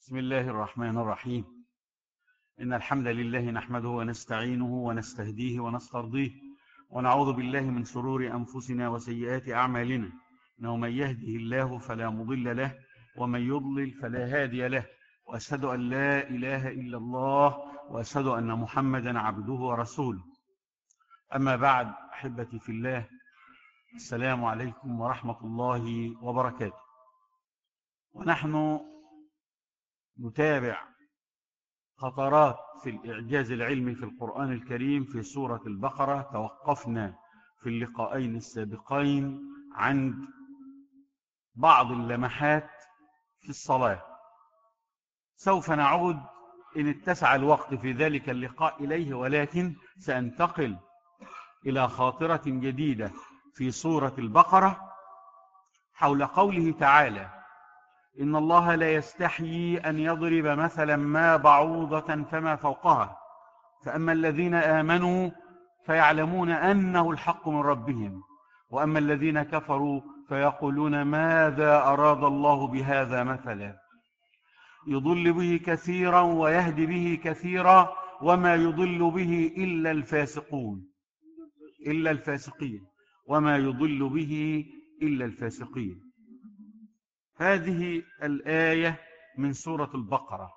بسم الله الرحمن الرحيم إن الحمد لله نحمده ونستعينه ونستهديه ونسترضيه ونعوذ بالله من شرور أنفسنا وسيئات أعمالنا إنه من يهده الله فلا مضل له ومن يضلل فلا هادي له وأشهد أن لا إله إلا الله وأشهد أن محمدا عبده ورسوله أما بعد أحبتي في الله السلام عليكم ورحمة الله وبركاته ونحن نتابع خطرات في الإعجاز العلمي في القرآن الكريم في سورة البقرة توقفنا في اللقاءين السابقين عند بعض اللمحات في الصلاة سوف نعود إن اتسع الوقت في ذلك اللقاء إليه ولكن سأنتقل إلى خاطرة جديدة في سورة البقرة حول قوله تعالى إن الله لا يستحيي أن يضرب مثلا ما بعوضة فما فوقها فأما الذين آمنوا فيعلمون أنه الحق من ربهم وأما الذين كفروا فيقولون ماذا أراد الله بهذا مثلا يضل به كثيرا ويهدي به كثيرا وما يضل به إلا الفاسقون إلا الفاسقين وما يضل به إلا الفاسقين هذه الآية من سورة البقرة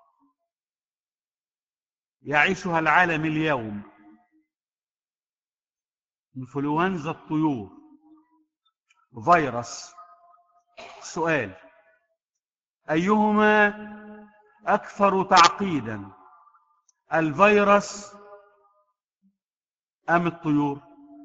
يعيشها العالم اليوم انفلونزا الطيور فيروس سؤال أيهما أكثر تعقيدا الفيروس أم الطيور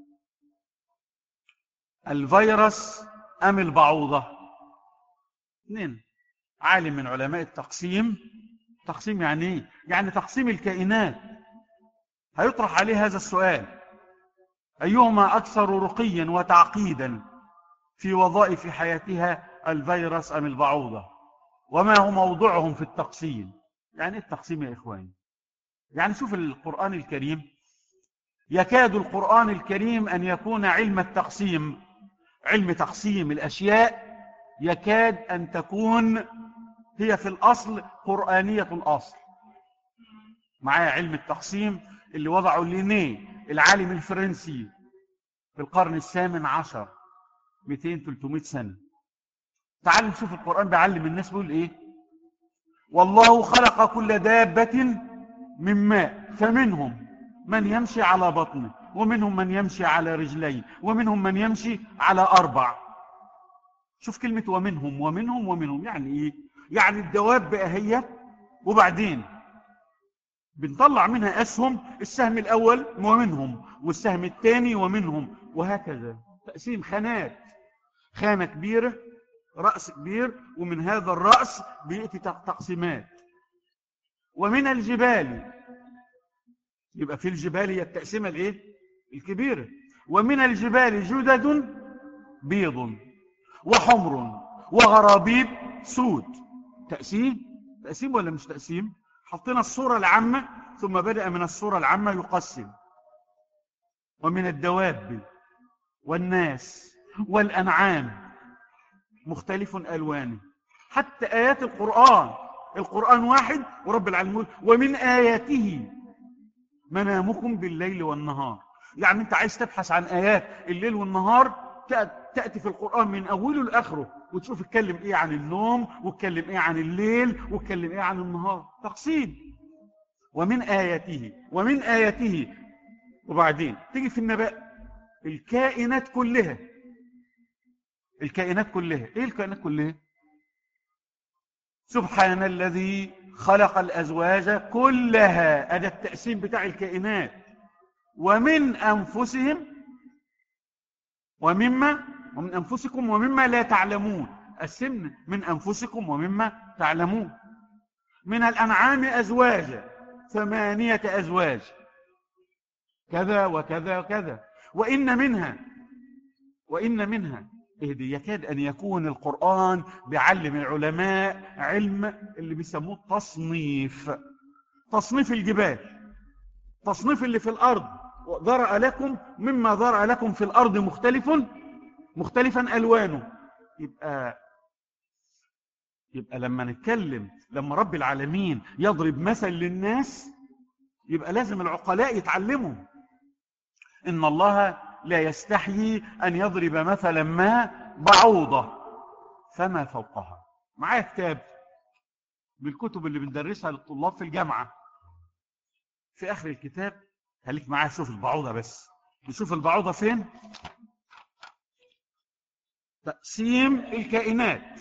الفيروس أم البعوضة اثنين عالم من علماء التقسيم تقسيم يعني ايه يعني تقسيم الكائنات هيطرح عليه هذا السؤال أيهما أكثر رقيا وتعقيدا في وظائف حياتها الفيروس أم البعوضة وما هو موضوعهم في التقسيم يعني التقسيم يا إخواني يعني شوف القرآن الكريم يكاد القرآن الكريم أن يكون علم التقسيم علم تقسيم الأشياء يكاد أن تكون هي في الأصل قرآنية الأصل معايا علم التقسيم اللي وضعه لينيه العالم الفرنسي في القرن الثامن عشر 200-300 سنة تعالوا نشوف القرآن بيعلم الناس بيقول ايه والله خلق كل دابة من ماء فمنهم من يمشي على بطنه ومنهم من يمشي على رجلين ومنهم من يمشي على أربع شوف كلمة ومنهم ومنهم ومنهم يعني ايه يعني الدواب بقى هي وبعدين بنطلع منها أسهم السهم الأول ومنهم والسهم الثاني ومنهم وهكذا تقسيم خانات خانة كبيرة رأس كبير ومن هذا الرأس بيأتي تقسيمات ومن الجبال يبقى في الجبال هي التقسيمة الايه الكبيرة ومن الجبال جدد بيض وحمر وغرابيب سود تقسيم تقسيم ولا مش تقسيم حطينا الصورة العامة ثم بدأ من الصورة العامة يقسم ومن الدواب والناس والأنعام مختلف ألوانه حتى آيات القرآن القرآن واحد ورب العالمين ومن آياته منامكم بالليل والنهار يعني انت عايز تبحث عن آيات الليل والنهار تأتي في القرآن من أوله لآخره وتشوف اتكلم ايه عن النوم واتكلم ايه عن الليل واتكلم ايه عن النهار تقسيم ومن آياته ومن آياته وبعدين تيجي في النبأ الكائنات كلها الكائنات كلها ايه الكائنات كلها سبحان الذي خلق الأزواج كلها هذا التقسيم بتاع الكائنات ومن أنفسهم ومما ومن أنفسكم ومما لا تعلمون قسمنا من أنفسكم ومما تعلمون من الأنعام أزواجا ثمانية أزواج كذا وكذا وكذا وإن منها وإن منها اهدي يكاد أن يكون القرآن بيعلم العلماء علم اللي بيسموه تصنيف تصنيف الجبال تصنيف اللي في الأرض ذرأ لكم مما ذرأ لكم في الأرض مختلف مختلفا ألوانه يبقى يبقى لما نتكلم لما رب العالمين يضرب مثل للناس يبقى لازم العقلاء يتعلموا إن الله لا يستحيي أن يضرب مثلا ما بعوضة فما فوقها معايا كتاب بالكتب اللي بندرسها للطلاب في الجامعة في آخر الكتاب خليك معايا شوف البعوضة بس نشوف البعوضة فين تقسيم الكائنات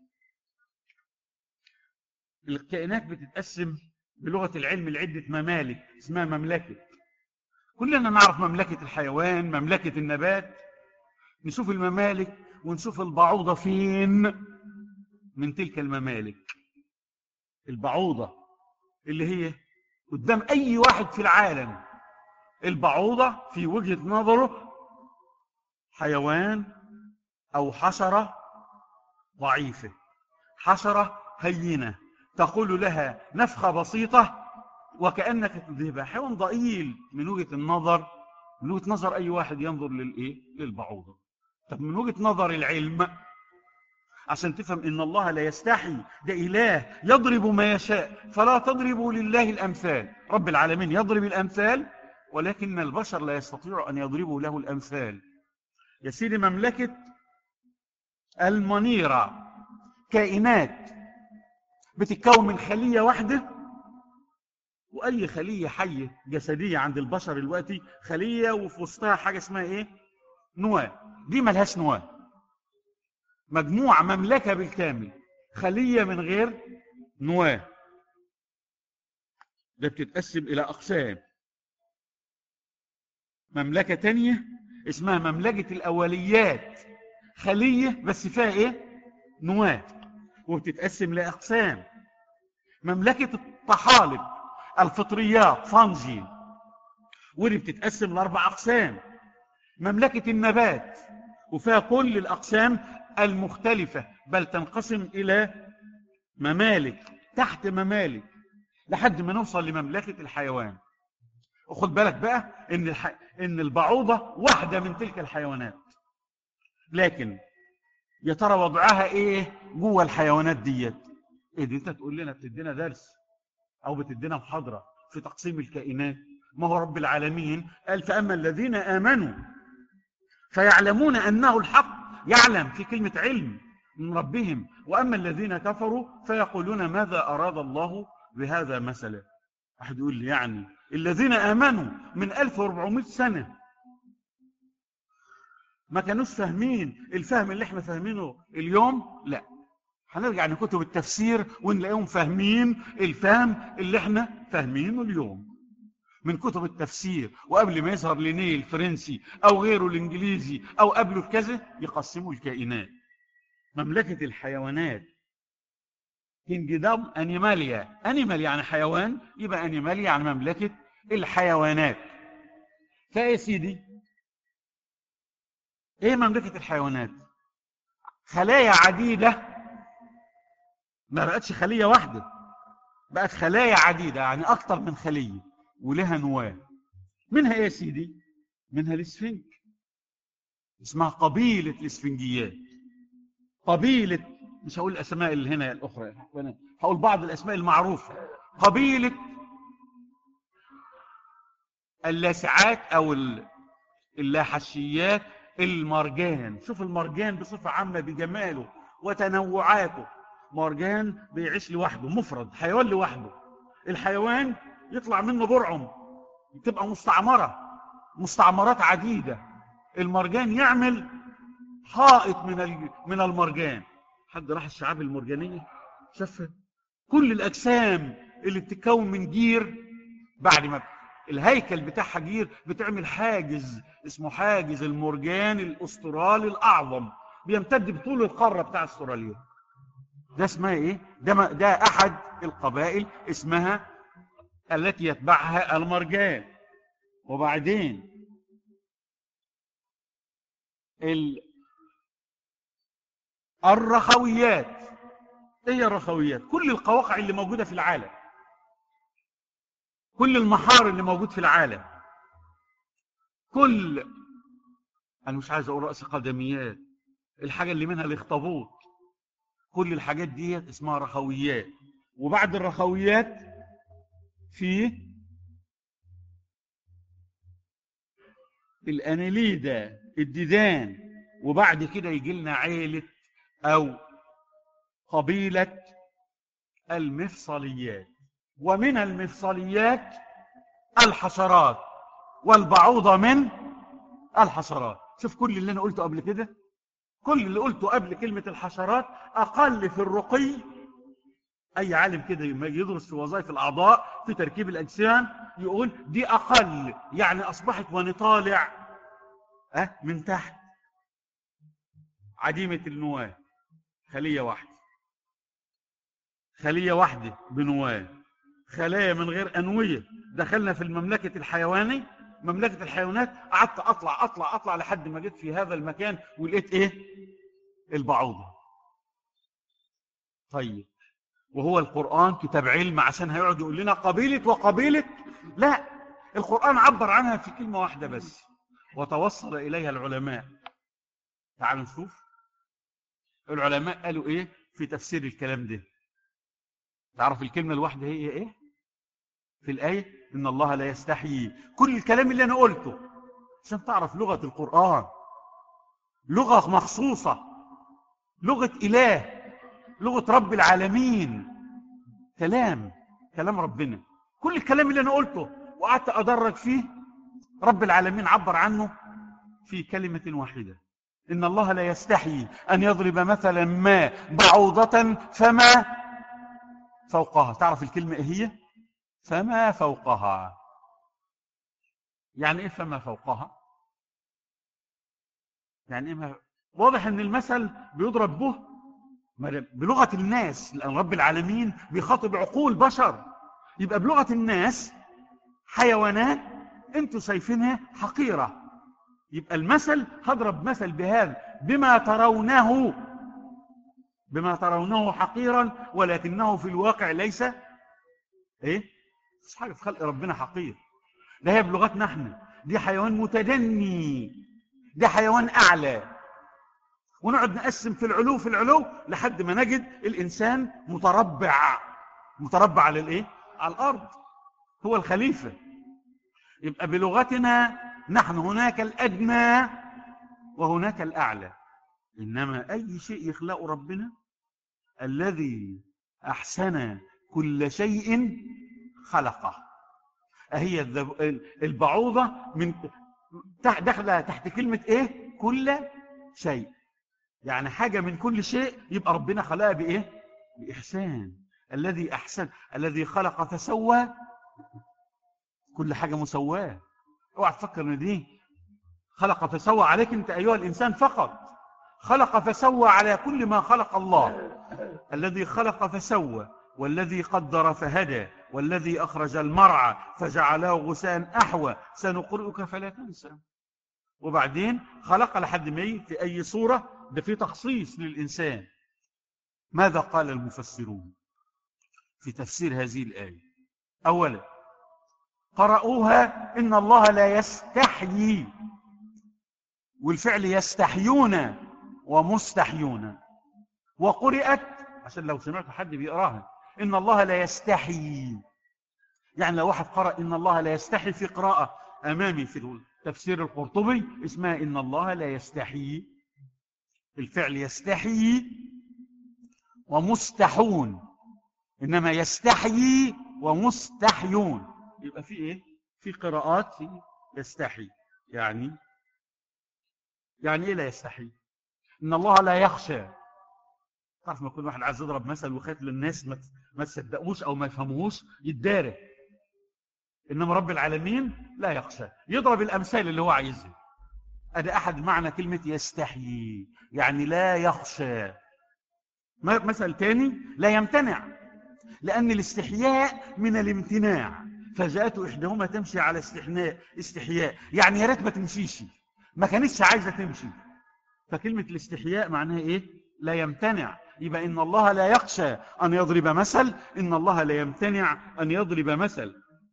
الكائنات بتتقسم بلغة العلم لعدة ممالك اسمها مملكة كلنا نعرف مملكة الحيوان مملكة النبات نشوف الممالك ونشوف البعوضة فين من تلك الممالك البعوضة اللي هي قدام أي واحد في العالم البعوضة في وجهة نظره حيوان أو حشرة ضعيفة حشرة هينة تقول لها نفخة بسيطة وكأنك تذهبها حيوان ضئيل من وجهة النظر من وجهة نظر أي واحد ينظر للإيه؟ للبعوضة طب من وجهة نظر العلم عشان تفهم إن الله لا يستحي ده إله يضرب ما يشاء فلا تضربوا لله الأمثال رب العالمين يضرب الأمثال ولكن البشر لا يستطيع أن يضربوا له الأمثال يا سيدي مملكة المنيرة كائنات بتتكون من خلية واحدة وأي خلية حية جسدية عند البشر دلوقتي خلية وفي وسطها حاجة اسمها إيه؟ نواة دي ملهاش نواة مجموعة مملكة بالكامل خلية من غير نواة ده بتتقسم إلى أقسام مملكة تانية اسمها مملكة الأوليات خلية بس فيها إيه؟ نواة وبتتقسم لأقسام مملكة الطحالب الفطريات فانجي ودي بتتقسم لأربع أقسام مملكة النبات وفيها كل الأقسام المختلفة بل تنقسم إلى ممالك تحت ممالك لحد ما نوصل لمملكة الحيوان وخد بالك بقى إن, الح... إن البعوضة واحدة من تلك الحيوانات لكن يا ترى وضعها إيه جوه الحيوانات ديت إيه دي أنت تقول لنا بتدينا درس أو بتدينا محاضرة في تقسيم الكائنات ما هو رب العالمين قال فأما الذين آمنوا فيعلمون أنه الحق يعلم في كلمة علم من ربهم وأما الذين كفروا فيقولون ماذا أراد الله بهذا مثلا أحد يقول لي يعني الذين آمنوا من 1400 سنة ما كانوش فاهمين الفهم اللي احنا فاهمينه اليوم لا هنرجع لكتب التفسير ونلاقيهم فاهمين الفهم اللي احنا فاهمينه اليوم من كتب التفسير وقبل ما يظهر لينيه الفرنسي او غيره الانجليزي او قبله الكذا يقسموا الكائنات مملكة الحيوانات كينجدام انيماليا انيمال يعني حيوان يبقى انيماليا يعني مملكة الحيوانات فايه سيدي ايه مملكة الحيوانات خلايا عديدة ما بقتش خلية واحدة بقت خلايا عديدة يعني أكتر من خلية ولها نواة منها إيه يا سيدي منها الاسفنج اسمها قبيلة الاسفنجيات قبيلة مش هقول الأسماء اللي هنا الأخرى هقول بعض الأسماء المعروفة قبيلة اللاسعات أو اللاحشيات المرجان شوف المرجان بصفة عامة بجماله وتنوعاته مرجان بيعيش لوحده مفرد حيوان لوحده الحيوان يطلع منه برعم تبقى مستعمرة مستعمرات عديدة المرجان يعمل حائط من من المرجان حد راح الشعاب المرجانية شاف كل الأجسام اللي بتتكون من جير بعد ما الهيكل بتاعها جير بتعمل حاجز اسمه حاجز المرجان الأسترالي الأعظم بيمتد بطول القارة بتاع استراليا ده اسمها ايه ده, ما ده احد القبائل اسمها التي يتبعها المرجان وبعدين ال... الرخويات ايه هي الرخويات كل القواقع اللي موجودة في العالم كل المحار اللي موجود في العالم كل انا مش عايز اقول رأس قدميات الحاجة اللي منها الاخطبوط كل الحاجات دي اسمها رخويات وبعد الرخويات في الانيليدا الديدان وبعد كده يجي لنا عيلة او قبيلة المفصليات ومن المفصليات الحشرات والبعوضة من الحشرات شوف كل اللي انا قلته قبل كده كل اللي قلته قبل كلمة الحشرات اقل في الرقي اي عالم كده يدرس في وظائف الاعضاء في تركيب الاجسام يقول دي اقل يعني اصبحت ونطالع أه من تحت عديمة النواة خلية واحدة خلية واحدة بنواة خلايا من غير أنوية دخلنا في المملكة الحيواني مملكة الحيوانات قعدت أطلع أطلع أطلع لحد ما جيت في هذا المكان ولقيت إيه البعوضة طيب وهو القرآن كتاب علم عشان هيقعد يقول لنا قبيلة وقبيلة لا القرآن عبر عنها في كلمة واحدة بس وتوصل إليها العلماء تعالوا نشوف العلماء قالوا إيه في تفسير الكلام ده تعرف الكلمة الواحدة هي إيه في الآية إن الله لا يستحيي كل الكلام اللي أنا قلته عشان تعرف لغة القرآن لغة مخصوصة لغة إله لغة رب العالمين كلام كلام ربنا كل الكلام اللي أنا قلته وقعدت أدرج فيه رب العالمين عبر عنه في كلمة واحدة إن الله لا يستحي أن يضرب مثلا ما بعوضة فما فوقها تعرف الكلمة إيه هي فما فوقها يعني إيه فما فوقها يعني إيه ما واضح أن المثل بيضرب به بلغة الناس لأن رب العالمين بيخاطب عقول بشر يبقى بلغة الناس حيوانات انتوا شايفينها حقيرة يبقى المثل هضرب مثل بهذا بما ترونه بما ترونه حقيرا ولكنه في الواقع ليس ايه مش حاجة في خلق ربنا حقير ده هي بلغتنا احنا دي حيوان متدني ده حيوان اعلى ونقعد نقسم في العلو في العلو لحد ما نجد الانسان متربع متربع على الايه على الارض هو الخليفه يبقى بلغتنا نحن هناك الادنى وهناك الاعلى انما اي شيء يخلقه ربنا الذي احسن كل شيء خلقه اهي البعوضه من داخله تحت كلمه ايه كل شيء يعني حاجة من كل شيء يبقى ربنا خلقها بإيه بإحسان الذي أحسن الذي خلق فسوى كل حاجة مسواه اوعى تفكر ان دي خلق فسوى عليك انت ايها الانسان فقط خلق فسوى على كل ما خلق الله الذي خلق فسوى والذي قدر فهدى والذي اخرج المرعى فجعله غساء احوى سنقرئك فلا تنسى وبعدين خلق لحد ما في اي صوره ده في تخصيص للإنسان ماذا قال المفسرون في تفسير هذه الآية أولا قرأوها إن الله لا يستحيي والفعل يستحيون ومستحيون وقرأت عشان لو سمعت حد بيقراها إن الله لا يستحيي يعني لو واحد قرأ إن الله لا يستحي في قراءة أمامي في تفسير القرطبي اسمها إن الله لا يستحيي الفعل يستحيي ومستحون إنما يستحيي ومستحيون يبقى في إيه؟ في قراءات في يستحي يعني يعني إيه لا يستحي إن الله لا يخشى تعرف ما يكون واحد عايز يضرب مثل وخايف للناس ما تصدقوش أو ما يفهموش يتدارى إنما رب العالمين لا يخشى يضرب الأمثال اللي هو عايزها هذا أحد معنى كلمة يستحيي يعني لا يخشى مثل تاني لا يمتنع لأن الاستحياء من الامتناع فجاءت إحداهما تمشي على استحناء استحياء يعني يا ريت ما تمشيش ما كانتش عايزة تمشي فكلمة الاستحياء معناها إيه لا يمتنع يبقى إن الله لا يخشى أن يضرب مثل إن الله لا يمتنع أن يضرب مثل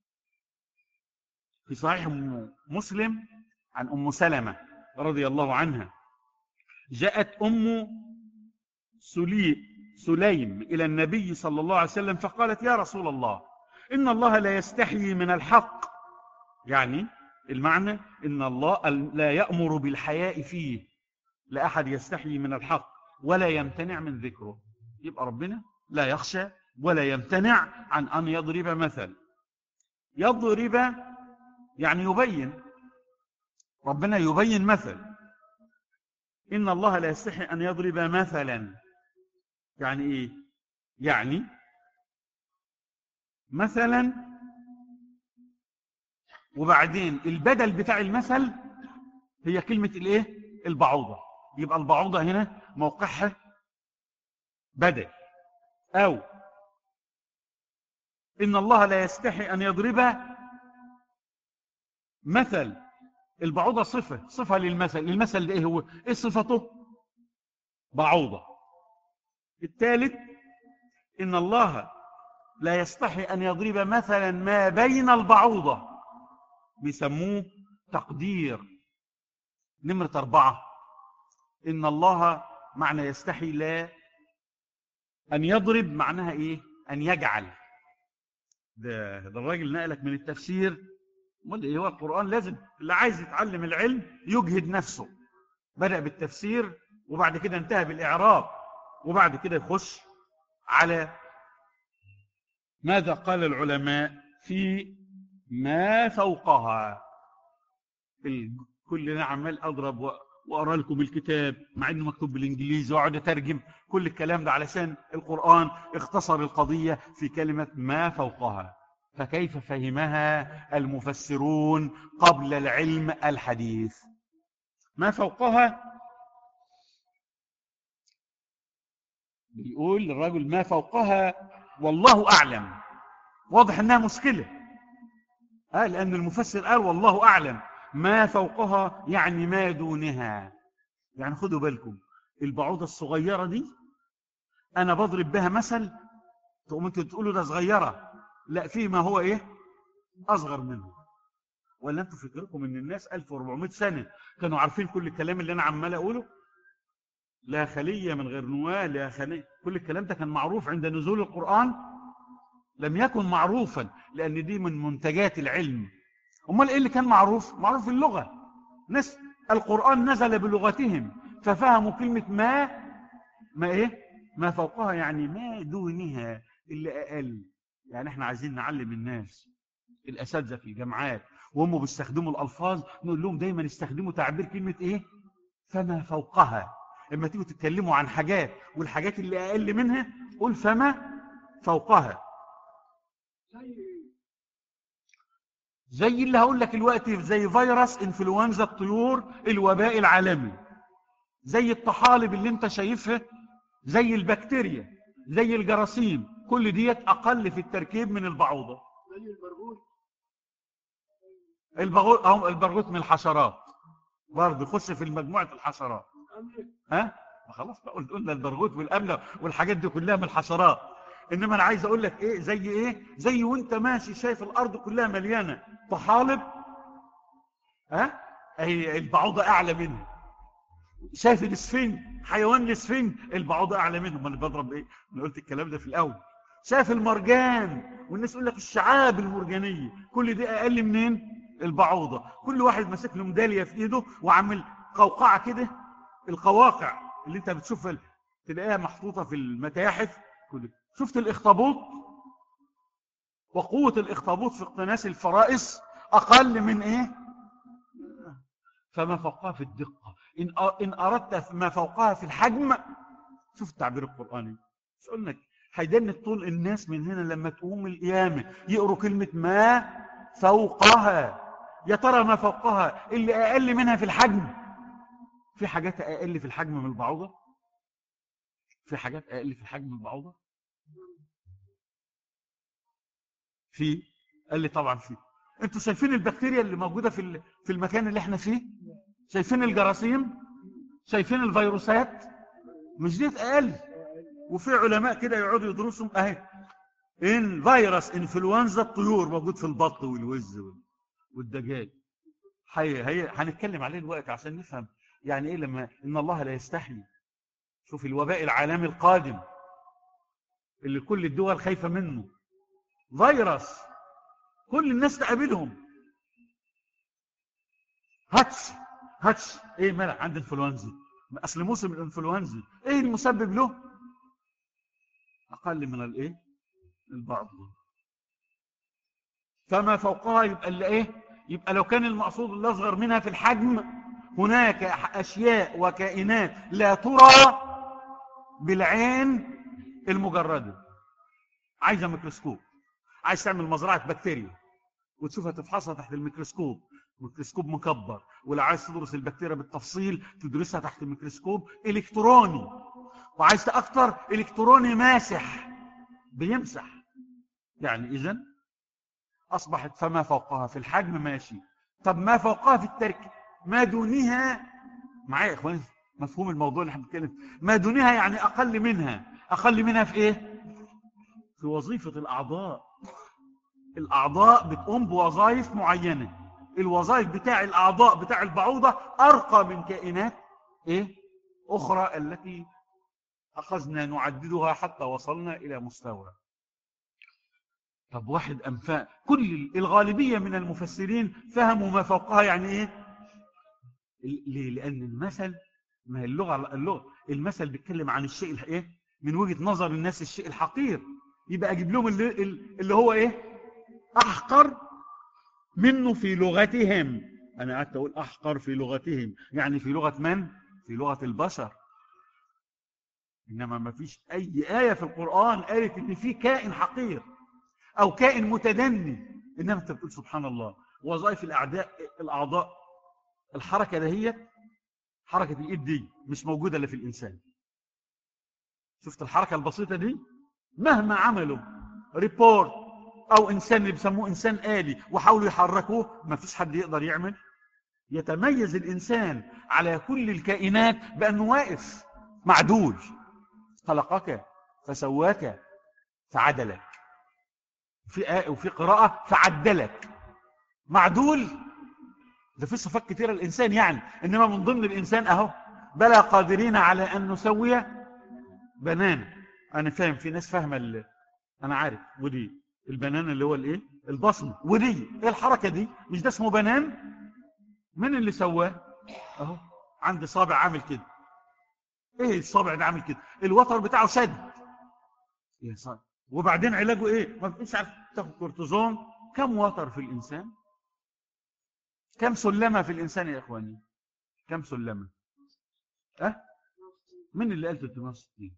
في صحيح مسلم عن أم سلمة رضي الله عنها جاءت أم سليم إلى النبي صلى الله عليه وسلم فقالت يا رسول الله إن الله لا يستحيي من الحق يعني المعنى إن الله لا يأمر بالحياء فيه لا أحد يستحيي من الحق ولا يمتنع من ذكره يبقى ربنا لا يخشى ولا يمتنع عن أن يضرب مثل يضرب يعني يبين ربنا يبين مثل إن الله لا يستحي أن يضرب مثلا يعني إيه يعني مثلا وبعدين البدل بتاع المثل هي كلمة الايه البعوضة يبقى البعوضة هنا موقعها بدل أو إن الله لا يستحي أن يضرب مثل البعوضة صفة صفة للمثل المثل ده إيه هو إيه صفته بعوضة الثالث إن الله لا يستحي أن يضرب مثلا ما بين البعوضة بيسموه تقدير نمرة أربعة إن الله معنى يستحي لا أن يضرب معناها إيه أن يجعل ده, ده الراجل نقلك من التفسير امال ايه هو القرآن لازم اللي عايز يتعلم العلم يجهد نفسه بدأ بالتفسير وبعد كده انتهى بالإعراب وبعد كده يخش على ماذا قال العلماء في ما فوقها كل عمال أضرب وأرى لكم الكتاب مع أنه مكتوب بالإنجليزي وأقعد أترجم كل الكلام ده علشان القرآن اختصر القضية في كلمة ما فوقها فكيف فهمها المفسرون قبل العلم الحديث ما فوقها بيقول الرجل ما فوقها والله أعلم واضح أنها مشكلة آه لأن المفسر قال والله أعلم ما فوقها يعني ما دونها يعني خدوا بالكم البعوضة الصغيرة دي أنا بضرب بها مثل تقوم أنتوا تقولوا ده صغيرة لا في ما هو إيه أصغر منه ولا أنتوا فكركم أن الناس 1400 سنة كانوا عارفين كل الكلام اللي أنا عمال أقوله لا خلية من غير نواة لا خلية كل الكلام ده كان معروف عند نزول القرآن لم يكن معروفا لأن دي من منتجات العلم امال ايه اللي كان معروف معروف اللغة ناس القرآن نزل بلغتهم ففهموا كلمة ما ما ايه ما فوقها يعني ما دونها اللي اقل يعني احنا عايزين نعلم الناس الاساتذه في الجامعات وهم بيستخدموا الالفاظ نقول لهم دايما استخدموا تعبير كلمه ايه فما فوقها لما تيجوا تتكلموا عن حاجات والحاجات اللي اقل منها قول فما فوقها زي اللي هقول لك دلوقتي زي فيروس انفلونزا الطيور الوباء العالمي زي الطحالب اللي انت شايفها زي البكتيريا زي الجراثيم كل ديت اقل في التركيب من البعوضه زي البرغوث البرغوث اهو البرغوث من الحشرات برضه يخش في مجموعه الحشرات ها خلاص بقى قلنا البرغوث والامله والحاجات دي كلها من الحشرات انما انا عايز اقول لك ايه زي ايه زي وانت ماشي شايف الارض كلها مليانه طحالب ها اهي البعوضه اعلى منه شايف الاسفنج حيوان الاسفنج البعوضه اعلى منه ما انا بضرب ايه انا قلت الكلام ده في الاول شايف المرجان والناس يقول لك الشعاب المرجانيه كل دي اقل منين البعوضه كل واحد ماسك له ميداليه في ايده وعامل قوقعه كده القواقع اللي انت بتشوفها تلاقيها محطوطه في المتاحف كل شفت الاخطبوط وقوة الاخطبوط في اقتناس الفرائس أقل من إيه فما فوقها في الدقة إن, إن أردت ما فوقها في الحجم شوف التعبير القرآني مش قلنا هيدن طول الناس من هنا لما تقوم القيامة يقروا كلمة ما فوقها يا ترى ما فوقها اللي أقل منها في الحجم في حاجات أقل في الحجم من البعوضة في حاجات أقل في الحجم من البعوضة في قال لي طبعا في انتوا شايفين البكتيريا اللي موجوده في في المكان اللي احنا فيه شايفين الجراثيم شايفين الفيروسات مش دي اقل وفي علماء كده يقعدوا يدرسوا اهي ان فيروس انفلونزا الطيور موجود في البط والوز والدجاج هي هي هنتكلم عليه دلوقتي عشان نفهم يعني ايه لما ان الله لا يستحي شوف الوباء العالمي القادم اللي كل الدول خايفة منه فيروس كل الناس تقابلهم هاتش هاتش ايه ملع عند انفلونزا اصل موسم الانفلونزا ايه المسبب له اقل من الايه البعض فما فوقها يبقى اللي ايه يبقى لو كان المقصود الاصغر منها في الحجم هناك اشياء وكائنات لا ترى بالعين المجرده عايزه ميكروسكوب عايز تعمل مزرعه بكتيريا وتشوفها تفحصها تحت الميكروسكوب ميكروسكوب مكبر ولو عايز تدرس البكتيريا بالتفصيل تدرسها تحت الميكروسكوب الكتروني وعايز اكتر الكتروني ماسح بيمسح يعني اذا اصبحت فما فوقها في الحجم ماشي طب ما فوقها في التركيب ما دونها معايا يا اخوان مفهوم الموضوع اللي احنا بنتكلم ما دونها يعني اقل منها اقل منها في ايه في وظيفه الاعضاء الاعضاء بتقوم بوظائف معينه الوظائف بتاع الاعضاء بتاع البعوضه ارقى من كائنات ايه اخرى التي اخذنا نعددها حتى وصلنا الى مستوى طب واحد أنفاء كل الغالبية من المفسرين فهموا ما فوقها يعني إيه ليه لأن المثل ما هي اللغة, اللغة المثل بيتكلم عن الشيء إيه من وجهة نظر الناس الشيء الحقير يبقى أجيب لهم اللي, اللي هو إيه أحقر منه في لغتهم أنا قعدت أقول أحقر في لغتهم يعني في لغة من في لغة البشر إنما ما فيش أي آية في القرآن قالت إن في كائن حقير أو كائن متدني إنما أنت بتقول سبحان الله وظائف الأعداء الأعضاء الحركة دهيت حركة الإيد دي مش موجودة إلا في الإنسان شفت الحركة البسيطة دي مهما عملوا ريبورت أو إنسان اللي بيسموه إنسان آلي وحاولوا يحركوه ما فيش حد يقدر يعمل يتميز الإنسان على كل الكائنات بأنه واقف معدول خلقك فسواك فعدلك في آية وفي قراءة فعدلك معدول ده في صفات كثيرة الإنسان يعني إنما من ضمن الإنسان أهو بلا قادرين على أن نسوي بنان أنا فاهم في ناس فاهمة اللي أنا عارف ودي البنان اللي هو الإيه البصمة ودي إيه الحركة دي مش ده اسمه بنان من اللي سواه أهو عندي صابع عامل كده إيه الصابع ده عامل كده الوتر بتاعه شد يا صابع وبعدين علاجه ايه ما مش عارف تاخد كورتيزون كم وتر في الانسان كم سلمه في الانسان يا اخواني كم سلمه ها أه؟ مين اللي قال 360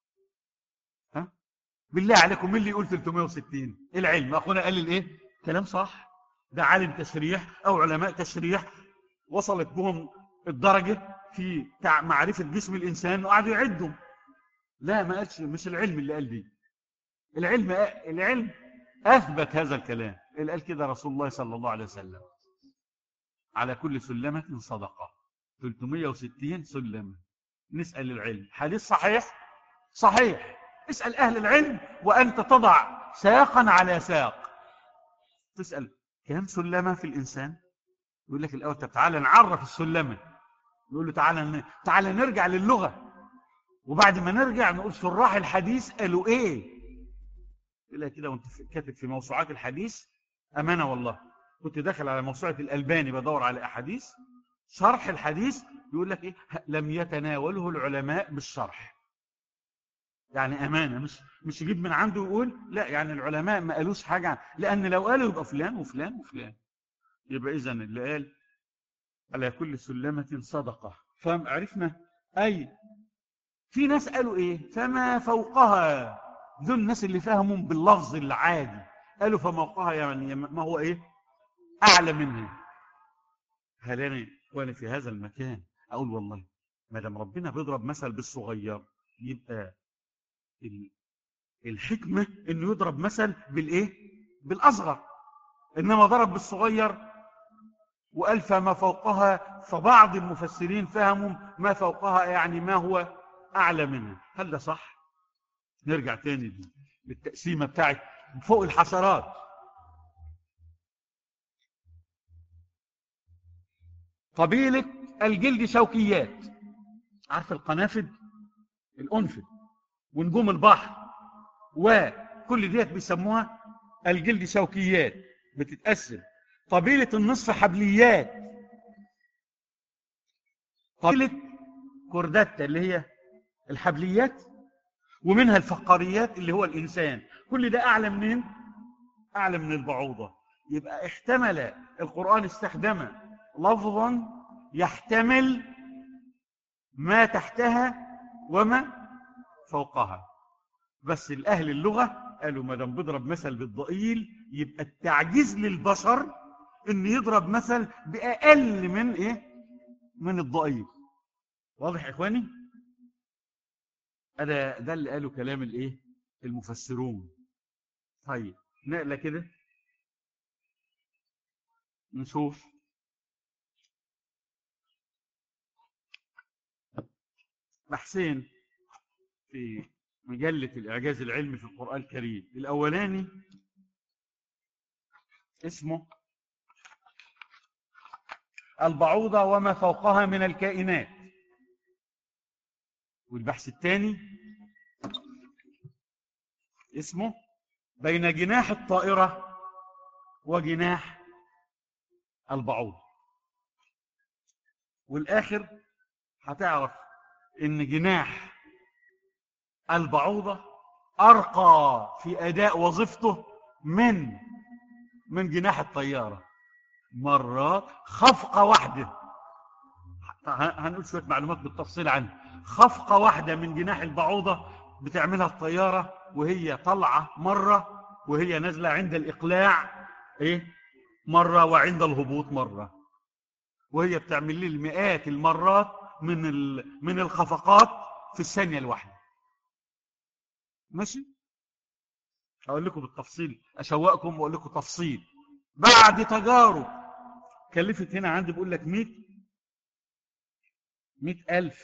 ها أه؟ بالله عليكم مين اللي يقول 360 العلم اخونا قال الايه كلام صح ده عالم تشريح او علماء تشريح وصلت بهم الدرجه في معرفه جسم الانسان وقعدوا يعدوا لا ما قالش مش العلم اللي قال دي العلم العلم أثبت هذا الكلام اللي قال كده رسول الله صلى الله عليه وسلم على كل سلمة صدقة 360 سلمة نسأل العلم حديث صحيح صحيح اسأل أهل العلم وأنت تضع ساقا على ساق تسأل كم سلمة في الإنسان يقول لك الأول طب تعالى نعرف السلمة يقول له تعالى تعالى نرجع للغة وبعد ما نرجع نقول شراح الحديث قالوا ايه تلاقي كده وانت كاتب في موسوعات الحديث امانه والله كنت داخل على موسوعه الالباني بدور على احاديث شرح الحديث يقول لك ايه لم يتناوله العلماء بالشرح يعني امانه مش مش يجيب من عنده ويقول لا يعني العلماء ما قالوش حاجه لان لو قالوا يبقى فلان وفلان وفلان يبقى اذا اللي قال على كل سلمه صدقه فعرفنا اي في ناس قالوا ايه فما فوقها دول الناس اللي فهموا باللفظ العادي قالوا فموقعها يعني ما هو ايه اعلى منها هل انا وانا في هذا المكان اقول والله ما دام ربنا بيضرب مثل بالصغير يبقى الحكمه انه يضرب مثل بالايه بالاصغر انما ضرب بالصغير وقال فما فوقها فبعض المفسرين فهموا ما فوقها يعني ما هو اعلى منها هل ده صح نرجع تاني للتقسيمة بتاعت فوق الحشرات قبيلة الجلد شوكيات عارف القنافد الأنفد ونجوم البحر وكل ديت بيسموها الجلد شوكيات بتتقسم قبيلة النصف حبليات قبيلة كورداتا اللي هي الحبليات ومنها الفقاريات اللي هو الإنسان كل ده أعلى منين؟ أعلى من البعوضة يبقى احتمل القرآن استخدم لفظا يحتمل ما تحتها وما فوقها بس الأهل اللغة قالوا ما دام بيضرب مثل بالضئيل يبقى التعجيز للبشر ان يضرب مثل بأقل من ايه من الضئيل واضح يا اخواني هذا ده اللي قالوا كلام الايه المفسرون طيب نقله كده نشوف بحثين في مجلة الإعجاز العلمي في القرآن الكريم الأولاني اسمه البعوضة وما فوقها من الكائنات والبحث الثاني اسمه بين جناح الطائرة وجناح البعوض والآخر هتعرف إن جناح البعوضة أرقى في أداء وظيفته من من جناح الطيارة مرات خفقة واحدة هنقول شوية معلومات بالتفصيل عنه خفقة واحدة من جناح البعوضة بتعملها الطيارة وهي طلعة مرة وهي نازلة عند الإقلاع إيه؟ مرة وعند الهبوط مرة وهي بتعمل لي المئات المرات من من الخفقات في الثانية الواحدة ماشي هقول لكم بالتفصيل اشوقكم واقول لكم تفصيل بعد تجارب كلفت هنا عندي بقول لك 100 100000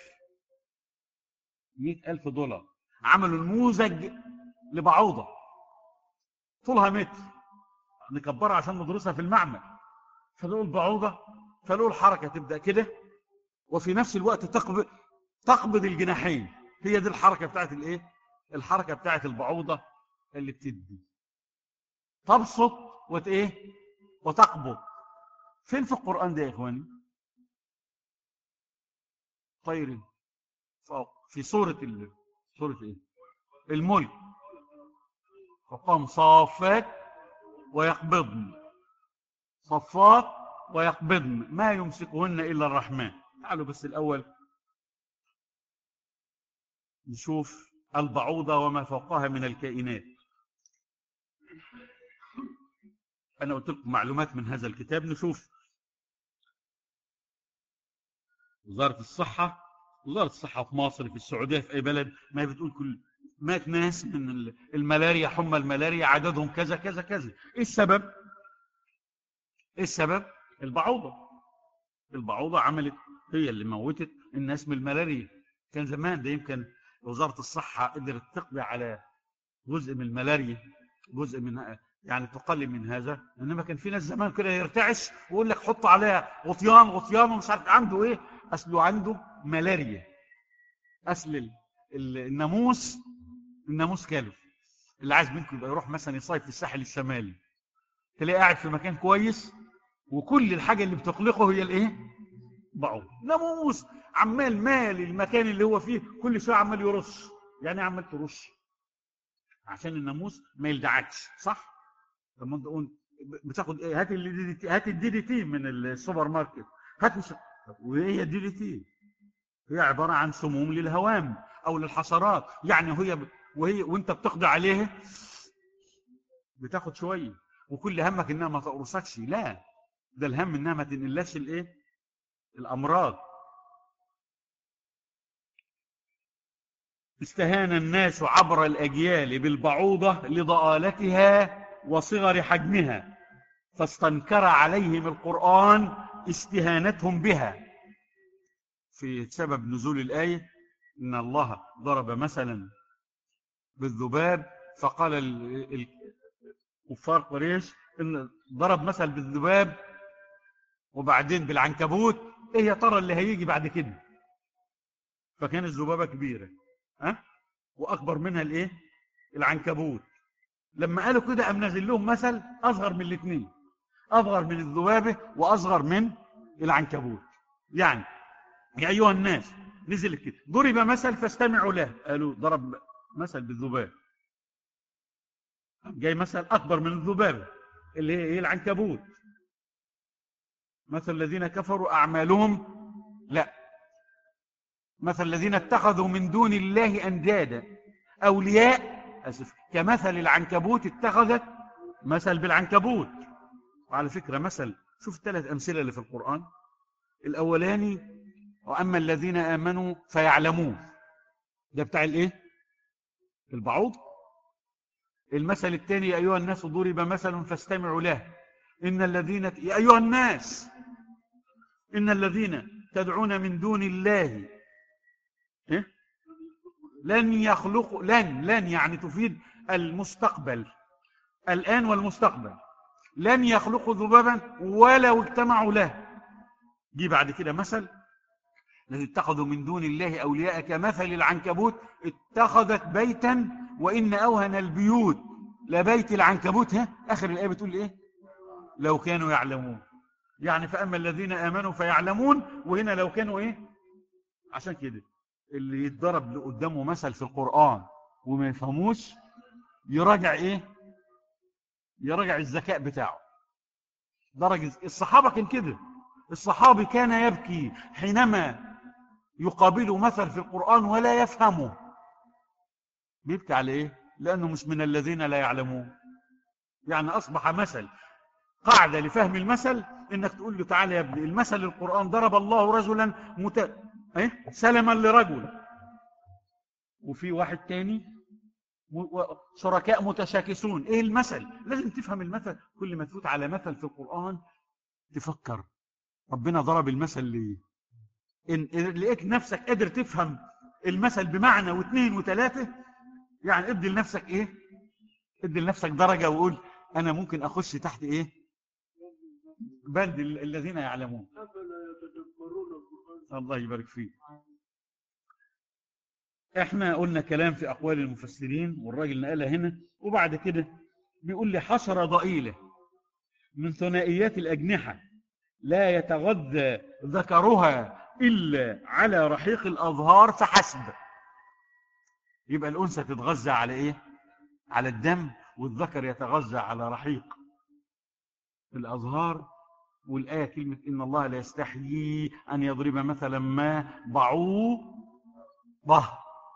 100000 دولار عملوا نموذج لبعوضة طولها متر نكبرها عشان ندرسها في المعمل فلقوا البعوضة فلقوا الحركة تبدأ كده وفي نفس الوقت تقبض تقبض الجناحين هي دي الحركة بتاعت الايه الحركة بتاعت البعوضة اللي بتدي تبسط وت ايه وتقبض فين في القرآن ده يا اخواني طير فوق في سورة ال... سورة ايه الملك فقام صافات ويقبضن صفات ويقبضن ما يمسكهن إلا الرحمن تعالوا بس الأول نشوف البعوضة وما فوقها من الكائنات أنا قلت لكم معلومات من هذا الكتاب نشوف وزارة الصحة وزارة الصحة في مصر في السعودية في أي بلد ما بتقول كل مات ناس من الملاريا حمى الملاريا عددهم كذا كذا كذا ايه السبب ايه السبب البعوضة البعوضة عملت هي اللي موتت الناس من الملاريا كان زمان ده يمكن وزارة الصحة قدرت تقضي على جزء من الملاريا جزء من يعني تقلل من هذا انما كان في ناس زمان كده يرتعش ويقول لك حط عليها غطيان غطيان ومش عارف عنده ايه اصله عنده ملاريا اصل الناموس الناموس كالف اللي عايز منكم يبقى يروح مثلا يصيف في الساحل الشمالي تلاقيه قاعد في مكان كويس وكل الحاجه اللي بتقلقه هي الايه بعوض ناموس عمال مال المكان اللي هو فيه كل شويه عمال يرش يعني عمال ترش عشان الناموس ما يلدعكش صح لما انت بتاخد ايه هات الدي تي هات الدي دي تي من السوبر ماركت هات مش وهي الدي دي تي هي عباره عن سموم للهوام او للحشرات يعني هي ب... وهي وانت بتقضي عليها بتاخد شويه وكل همك انها ما تقرصكش لا ده الهم انها ما تنقلش الايه الامراض استهان الناس عبر الأجيال بالبعوضة لضآلتها وصغر حجمها فاستنكر عليهم القرآن استهانتهم بها في سبب نزول الآية إن الله ضرب مثلا بالذباب فقال الكفار قريش إن ضرب مثل بالذباب وبعدين بالعنكبوت إيه يا ترى اللي هيجي بعد كده فكان الذبابة كبيرة ها واكبر منها الايه العنكبوت لما قالوا كده قام نازل لهم مثل اصغر من الاثنين اصغر من الذبابه واصغر من العنكبوت يعني يا ايها الناس نزل كده ضرب مثل فاستمعوا له قالوا ضرب مثل بالذباب جاي مثل اكبر من الذبابه اللي هي العنكبوت مثل الذين كفروا اعمالهم لا مثل الذين اتخذوا من دون الله اندادا اولياء اسف كمثل العنكبوت اتخذت مثل بالعنكبوت وعلى فكره مثل شوف الثلاث امثله اللي في القران الاولاني واما الذين امنوا فيعلمون ده بتاع الايه البعوض المثل الثاني يا ايها الناس ضرب مثل فاستمعوا له ان الذين يا ايها الناس ان الذين تدعون من دون الله إيه؟ لن يخلقوا لن لن يعني تفيد المستقبل الان والمستقبل لن يخلقوا ذبابا ولو اجتمعوا له جي بعد كده مثل الذي اتخذوا من دون الله أولياء كمثل العنكبوت اتخذت بيتا وإن أوهن البيوت لبيت العنكبوت ها آخر الآية بتقول إيه لو كانوا يعلمون يعني فأما الذين آمنوا فيعلمون وهنا لو كانوا إيه عشان كده اللي يتضرب قدامه مثل في القرآن وما يفهموش يراجع إيه يراجع الذكاء بتاعه درجة الصحابة كان كده الصحابي كان يبكي حينما يقابل مثل في القرآن ولا يفهمه بيبكي على ايه لانه مش من الذين لا يعلمون يعني اصبح مثل قاعدة لفهم المثل انك تقول له تعالى يا ابني المثل القرآن ضرب الله رجلا مت... ايه سلما لرجل وفي واحد تاني شركاء متشاكسون ايه المثل لازم تفهم المثل كل ما تفوت على مثل في القرآن تفكر ربنا ضرب المثل ليه إن لقيت نفسك قادر تفهم المثل بمعنى واثنين وثلاثة يعني ادي لنفسك ايه ادي لنفسك درجة وقول انا ممكن اخش تحت ايه بند الذين يعلمون الله يبارك فيك احنا قلنا كلام في اقوال المفسرين والراجل نقلها هنا وبعد كده بيقول لي حشرة ضئيلة من ثنائيات الأجنحة لا يتغذى ذكرها إلا على رحيق الأظهار فحسب يبقى الأنثى تتغذى على إيه؟ على الدم والذكر يتغذى على رحيق الأظهار والآية كلمة إن الله لا يستحيي أن يضرب مثلا ما بعوضة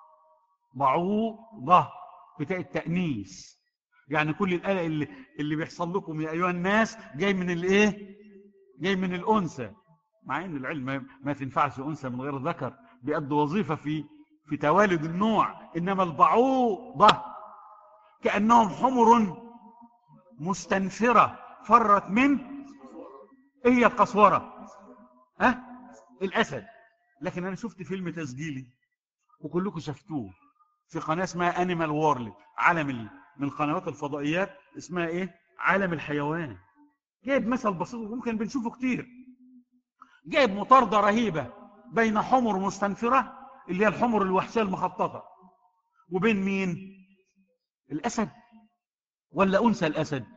بعوضة بتاع التأنيث يعني كل الآية اللي, اللي بيحصل لكم يا أيها الناس جاي من الإيه؟ جاي من الأنثى مع ان العلم ما تنفعش انثى من غير ذكر بيأدي وظيفه في في توالد النوع انما البعوضه كانهم حمر مستنفره فرت من ايه هي القسوره ها الاسد لكن انا شفت فيلم تسجيلي وكلكم شفتوه في قناه اسمها انيمال وورلد عالم من قنوات الفضائيات اسمها ايه عالم الحيوان جايب مثل بسيط وممكن بنشوفه كتير جايب مطاردة رهيبة بين حمر مستنفرة اللي هي الحمر الوحشية المخططة وبين مين الأسد ولا أنثى الأسد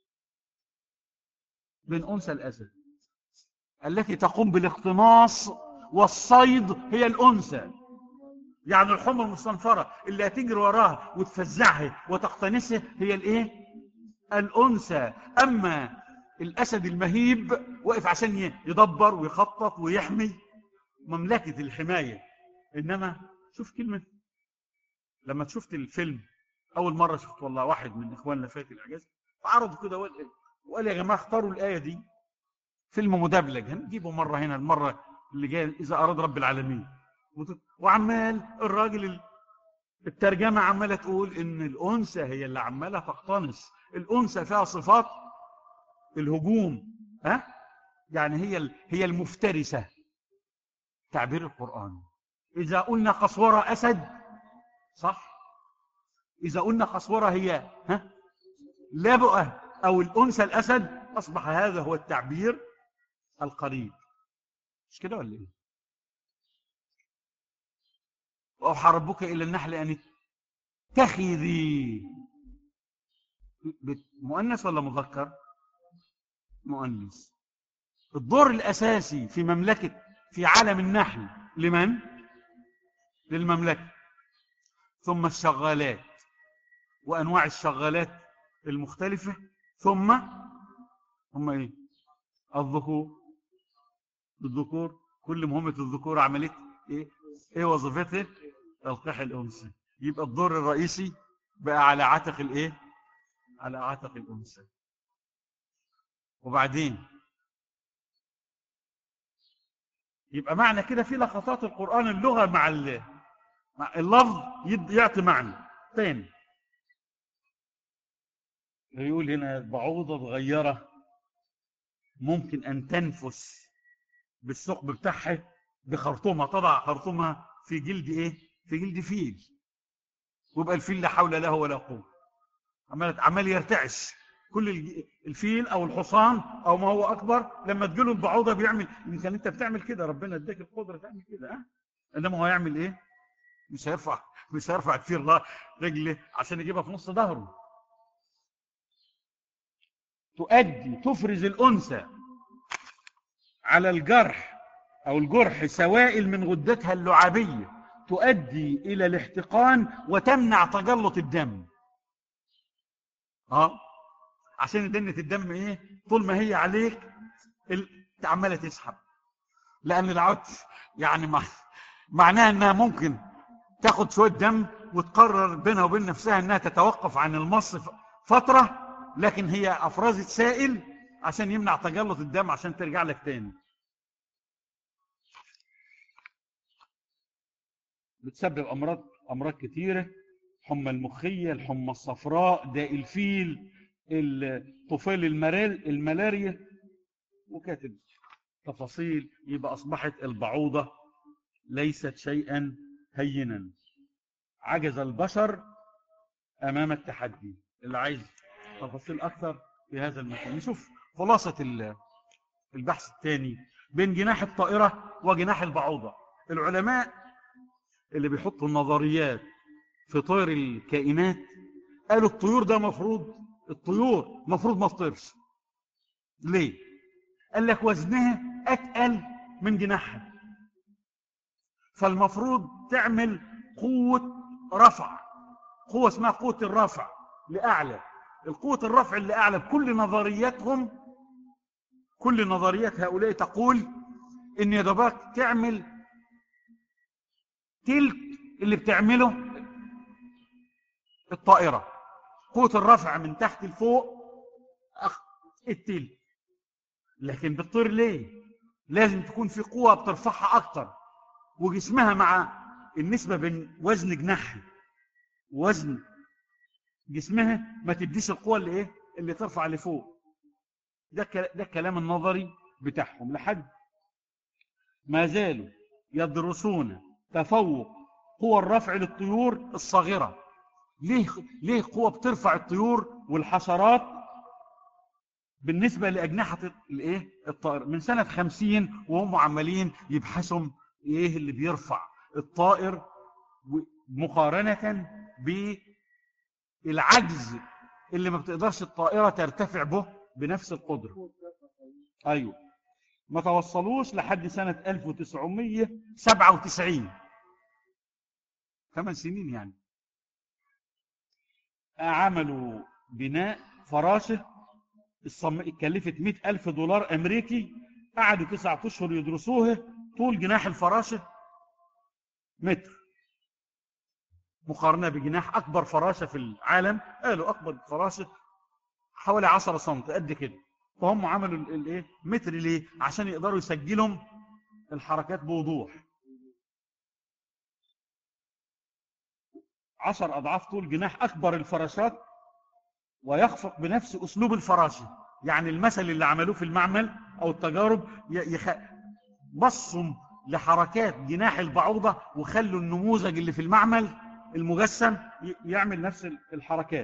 بين أنثى الأسد التي تقوم بالاقتناص والصيد هي الأنثى يعني الحمر المستنفرة اللي هتجري وراها وتفزعها وتقتنصها هي الايه الأنثى أما الأسد المهيب واقف عشان يدبر ويخطط ويحمي مملكة الحماية إنما شوف كلمة لما شفت الفيلم أول مرة شفت والله واحد من إخواننا فات الإعجاز فعرضوا كده وقال, وقال يا جماعة اختاروا الآية دي فيلم مدبلج هنجيبه مرة هنا المرة اللي جاية إذا أراد رب العالمين وعمال الراجل الترجمة عمالة تقول إن الأنثى هي اللي عمالة تقتنص الأنثى فيها صفات الهجوم ها يعني هي هي المفترسة تعبير القرآن إذا قلنا قصورة أسد صح إذا قلنا قصورة هي ها لبؤة أو الأنثى الأسد أصبح هذا هو التعبير القريب مش كده ولا إيه وأوحى ربك إلى النحل أن تخذي مؤنث ولا مذكر مؤنث الدور الأساسي في مملكة في عالم النحل لمن للمملكة ثم الشغالات وأنواع الشغالات المختلفة ثم هم إيه الذكور الذكور كل مهمة الذكور عملت إيه إيه وظيفتها تلقيح الأنثى يبقى الدور الرئيسي بقى على عاتق الإيه على عاتق الأنثى وبعدين يبقى معنى كده في لقطات القرآن اللغة مع اللفظ يعطي معنى تاني يقول هنا بعوضة صغيرة ممكن أن تنفس بالثقب بتاعها بخرطومها تضع خرطومها في جلد إيه؟ في جلد فيل ويبقى الفيل لا حول له ولا قوة عمال عمال يرتعش كل الفيل او الحصان او ما هو اكبر لما تجيله البعوضه بيعمل يمكن انت بتعمل كده ربنا اداك القدره تعمل كده ها انما هو هيعمل ايه مش هيرفع مش هيرفع كتير رجله عشان يجيبها في نص ظهره تؤدي تفرز الانثى على الجرح او الجرح سوائل من غدتها اللعابيه تؤدي الى الاحتقان وتمنع تجلط الدم اه عشان دنة الدم ايه طول ما هي عليك عماله تسحب لان العود يعني مع معناها انها ممكن تاخد شويه دم وتقرر بينها وبين نفسها انها تتوقف عن المص فتره لكن هي افرزت سائل عشان يمنع تجلط الدم عشان ترجع لك تاني بتسبب امراض امراض كتيره حمى المخيه الحمى الصفراء داء الفيل الطفيل المرال الملاريا وكاتب تفاصيل يبقى أصبحت البعوضة ليست شيئا هينا عجز البشر أمام التحدي اللي عايز تفاصيل أكثر في هذا المكان نشوف خلاصة البحث الثاني بين جناح الطائرة وجناح البعوضة العلماء اللي بيحطوا النظريات في طير الكائنات قالوا الطيور ده مفروض الطيور مفروض ما تطيرش ليه قال لك وزنها اتقل من جناحها فالمفروض تعمل قوة رفع قوة اسمها قوة الرفع لأعلى القوة الرفع اللي أعلى بكل نظرياتهم كل نظريات هؤلاء تقول إن يا دوبك تعمل تلك اللي بتعمله الطائرة قوة الرفع من تحت لفوق أخ التل لكن بتطير ليه لازم تكون في قوة بترفعها أكتر وجسمها مع النسبة بين وزن جناحها وزن جسمها ما تديش القوة اللي ايه اللي ترفع لفوق ده ده الكلام النظري بتاعهم لحد ما زالوا يدرسون تفوق قوى الرفع للطيور الصغيرة ليه ليه قوة بترفع الطيور والحشرات بالنسبة لأجنحة الايه الطائر من سنة خمسين وهم عمالين يبحثوا ايه اللي بيرفع الطائر مقارنة بالعجز اللي ما بتقدرش الطائرة ترتفع به بنفس القدرة ايوه ما توصلوش لحد سنة 1997 ثمان سنين يعني عملوا بناء فراشة كلفت مئة ألف دولار أمريكي قعدوا تسعة أشهر يدرسوها طول جناح الفراشة متر مقارنة بجناح أكبر فراشة في العالم قالوا أكبر فراشة حوالي 10 سم قد كده فهم عملوا الايه متر ليه عشان يقدروا يسجلهم الحركات بوضوح عشر أضعاف طول جناح أكبر الفراشات ويخفق بنفس أسلوب الفراشة يعني المثل اللي عملوه في المعمل أو التجارب يخ... بصوا لحركات جناح البعوضة وخلوا النموذج اللي في المعمل المجسم يعمل نفس الحركات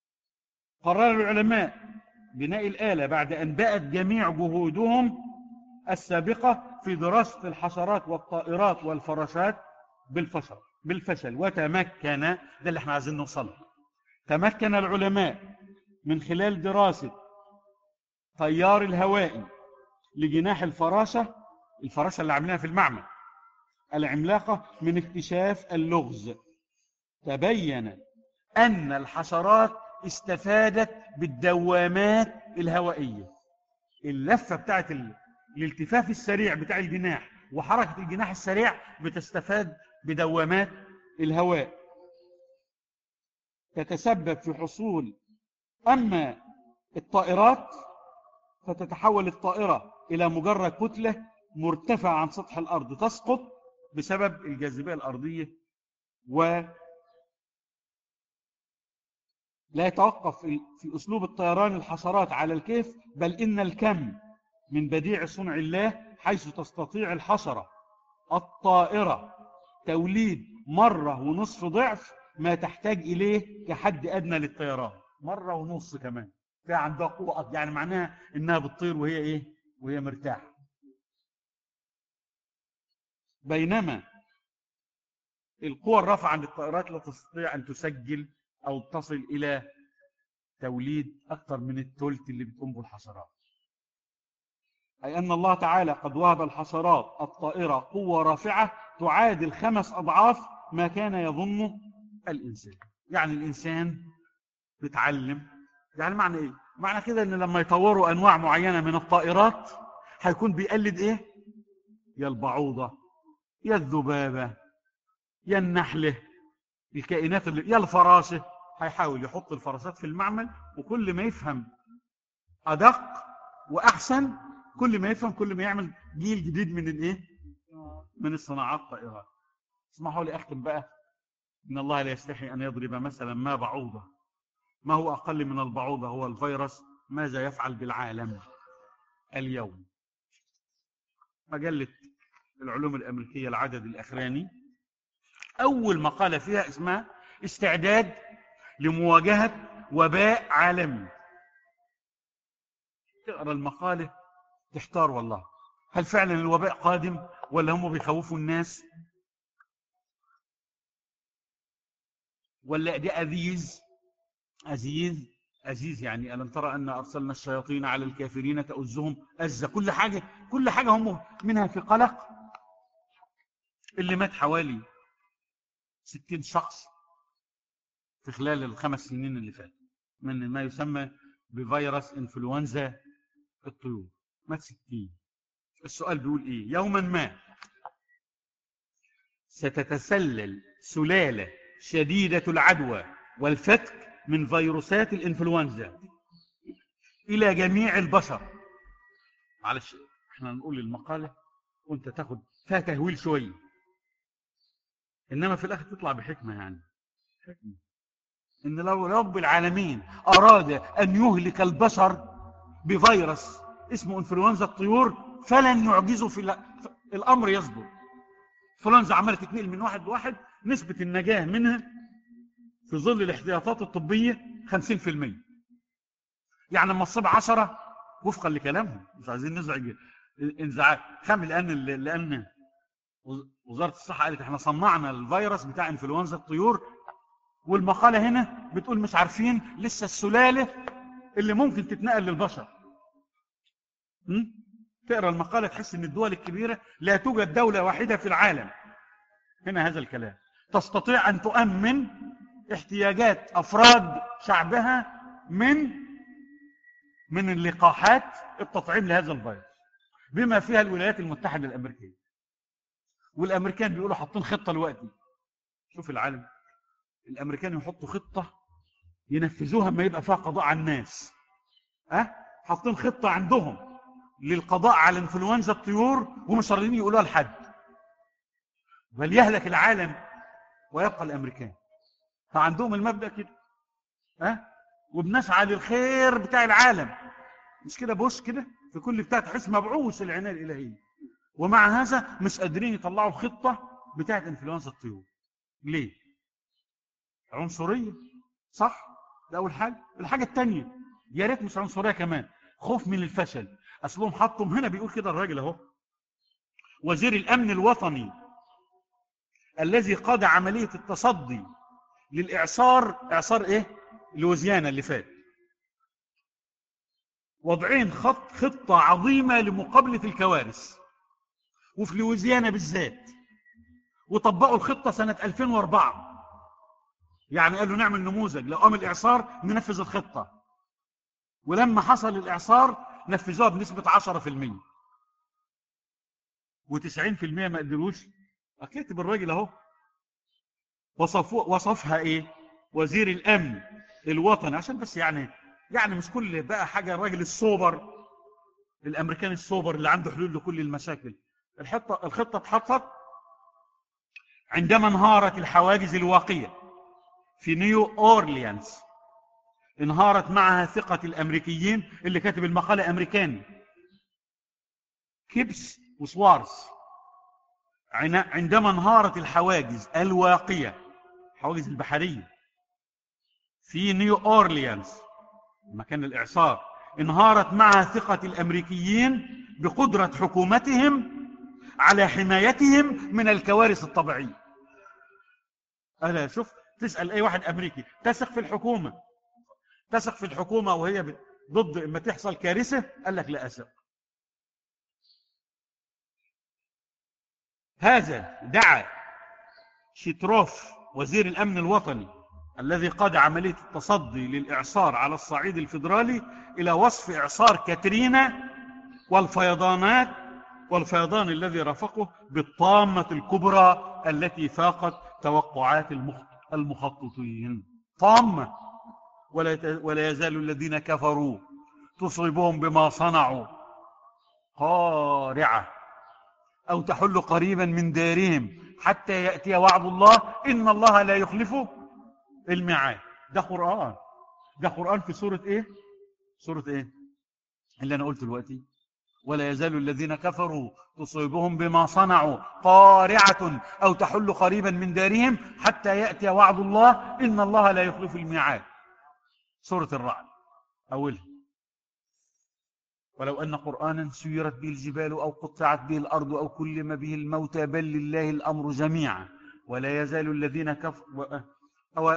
قرر العلماء بناء الآلة بعد أن بأت جميع جهودهم السابقة في دراسة الحشرات والطائرات والفراشات بالفشل بالفشل وتمكن ده اللي احنا عايزين نوصله تمكن العلماء من خلال دراسة طيار الهوائي لجناح الفراشة الفراشة اللي عاملينها في المعمل العملاقة من اكتشاف اللغز تبين أن الحشرات استفادت بالدوامات الهوائية اللفة بتاعت ال... الالتفاف السريع بتاع الجناح وحركة الجناح السريع بتستفاد بدوامات الهواء تتسبب في حصول أما الطائرات فتتحول الطائرة إلى مجرد كتلة مرتفعة عن سطح الأرض تسقط بسبب الجاذبية الأرضية و لا يتوقف في أسلوب الطيران الحشرات على الكيف بل إن الكم من بديع صنع الله حيث تستطيع الحشرة الطائرة توليد مرة ونصف ضعف ما تحتاج إليه كحد أدنى للطيران مرة ونص كمان فيها عندها قوة يعني معناها إنها بتطير وهي إيه وهي مرتاحة بينما القوى الرافعة عند الطائرات لا تستطيع أن تسجل أو تصل إلى توليد أكثر من الثلث اللي بتقوم به الحشرات أي أن الله تعالى قد وهب الحشرات الطائرة قوة رافعة تعادل خمس أضعاف ما كان يظنه الإنسان يعني الإنسان بتعلم يعني معنى إيه؟ معنى كده أن لما يطوروا أنواع معينة من الطائرات هيكون بيقلد إيه؟ يا البعوضة يا الذبابة يا النحلة الكائنات اللي يا الفراشة هيحاول يحط الفراشات في المعمل وكل ما يفهم أدق وأحسن كل ما يفهم كل ما يعمل جيل جديد من الايه من الصناعات الطائرات اسمحوا لي اختم بقى ان الله لا يستحي ان يضرب مثلا ما بعوضه ما هو اقل من البعوضه هو الفيروس ماذا يفعل بالعالم اليوم مجله العلوم الامريكيه العدد الاخراني اول مقاله فيها اسمها استعداد لمواجهه وباء عالمي تقرا المقاله تحتار والله هل فعلا الوباء قادم ولا هم بيخوفوا الناس ولا ده أذيز أزيز أزيز يعني ألم ترى أن أرسلنا الشياطين على الكافرين تأزهم أزة كل حاجة كل حاجة هم منها في قلق اللي مات حوالي ستين شخص في خلال الخمس سنين اللي فاتوا من ما يسمى بفيروس انفلونزا الطيور مات ستين السؤال بيقول ايه يوما ما ستتسلل سلالة شديدة العدوى والفتك من فيروسات الانفلونزا الى جميع البشر معلش احنا نقول المقالة وانت تاخد فيها تهويل شوية انما في الاخر تطلع بحكمة يعني حكمة ان لو رب العالمين اراد ان يهلك البشر بفيروس اسمه انفلونزا الطيور فلن يعجزه في الامر يصبر انفلونزا عماله تتنقل من واحد لواحد نسبه النجاه منها في ظل الاحتياطات الطبيه 50% يعني لما تصيب 10 وفقا لكلامهم مش عايزين نزعج انزعاج خام لان لان وزاره الصحه قالت احنا صنعنا الفيروس بتاع انفلونزا الطيور والمقاله هنا بتقول مش عارفين لسه السلاله اللي ممكن تتنقل للبشر تقرا المقاله تحس ان الدول الكبيره لا توجد دوله واحده في العالم هنا هذا الكلام تستطيع ان تؤمن احتياجات افراد شعبها من من اللقاحات التطعيم لهذا الفيروس بما فيها الولايات المتحده الامريكيه والامريكان بيقولوا حاطين خطه دلوقتي شوف العالم الامريكان يحطوا خطه ينفذوها ما يبقى فيها قضاء على الناس ها أه؟ حاطين خطه عندهم للقضاء على انفلونزا الطيور ومش راضيين يقولوها لحد بل يهلك العالم ويبقى الامريكان فعندهم المبدا كده ها أه؟ وبنسعى للخير بتاع العالم مش كده بص كده في كل بتاع تحس مبعوث العنايه الالهيه ومع هذا مش قادرين يطلعوا الخطه بتاعت انفلونزا الطيور ليه عنصريه صح ده اول حاجه الحاجه الثانيه يا ريت مش عنصريه كمان خوف من الفشل اصلهم حطهم هنا بيقول كده الراجل اهو وزير الامن الوطني الذي قاد عمليه التصدي للاعصار اعصار ايه لوزيانا اللي فات وضعين خط خطه عظيمه لمقابله الكوارث وفي لويزيانا بالذات وطبقوا الخطه سنه 2004 يعني قالوا نعمل نموذج لو قام الاعصار ننفذ الخطه ولما حصل الاعصار نفذوها بنسبه 10% و90% ما قدروش كاتب الراجل اهو وصفوا وصفها ايه وزير الامن الوطني عشان بس يعني يعني مش كل بقى حاجه الراجل السوبر الامريكاني السوبر اللي عنده حلول لكل المشاكل الخطه الخطه اتحطت عندما انهارت الحواجز الواقيه في نيو اورليانز انهارت معها ثقه الامريكيين اللي كاتب المقاله امريكاني كيبس وسوارز عندما انهارت الحواجز الواقيه الحواجز البحريه في نيو اورليانز مكان الاعصار انهارت معها ثقه الامريكيين بقدره حكومتهم على حمايتهم من الكوارث الطبيعيه انا شوف تسال اي واحد امريكي تثق في الحكومه تثق في الحكومه وهي ضد اما تحصل كارثه قال لك لا اثق هذا دعا شيتروف وزير الامن الوطني الذي قاد عمليه التصدي للاعصار على الصعيد الفيدرالي الى وصف اعصار كاترينا والفيضانات والفيضان الذي رافقه بالطامه الكبرى التي فاقت توقعات المخططين طامه ولا ولا يزال الذين كفروا تصيبهم بما صنعوا قارعه أو تحل قريبا من دارهم حتى يأتي وعد الله إن الله لا يخلف الميعاد ده قرآن ده قرآن في سورة إيه سورة إيه اللي أنا قلت دلوقتي ولا يزال الذين كفروا تصيبهم بما صنعوا قارعة أو تحل قريبا من دارهم حتى يأتي وعد الله إن الله لا يخلف الميعاد سورة الرعد أولها ولو أن قرآنا سيرت به الجبال أو قطعت به الأرض أو كلم به الموتى بل لله الأمر جميعا ولا يزال الذين كفروا أو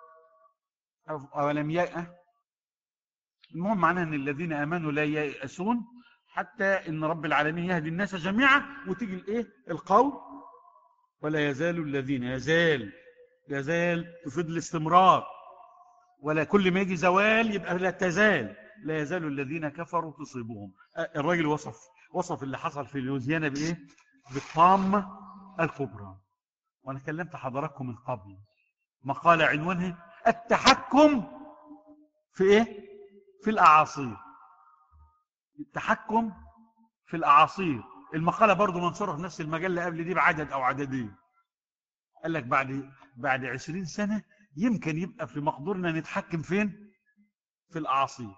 أولم يأ المهم معناه أن الذين آمنوا لا ييأسون حتى أن رب العالمين يهدي الناس جميعا وتيجي الإيه القول ولا يزال الذين يزال يزال تفيد الاستمرار ولا كل ما يجي زوال يبقى لا تزال لا يزال الذين كفروا تصيبهم الراجل وصف وصف اللي حصل في لوزيانا بايه بالطامه الكبرى وانا كلمت حضراتكم من قبل مقالة عنوانها التحكم في ايه في الاعاصير التحكم في الاعاصير المقالة برضو منشورة في نفس المجلة قبل دي بعدد او عددين قال لك بعد بعد عشرين سنة يمكن يبقى في مقدورنا نتحكم فين في الاعاصير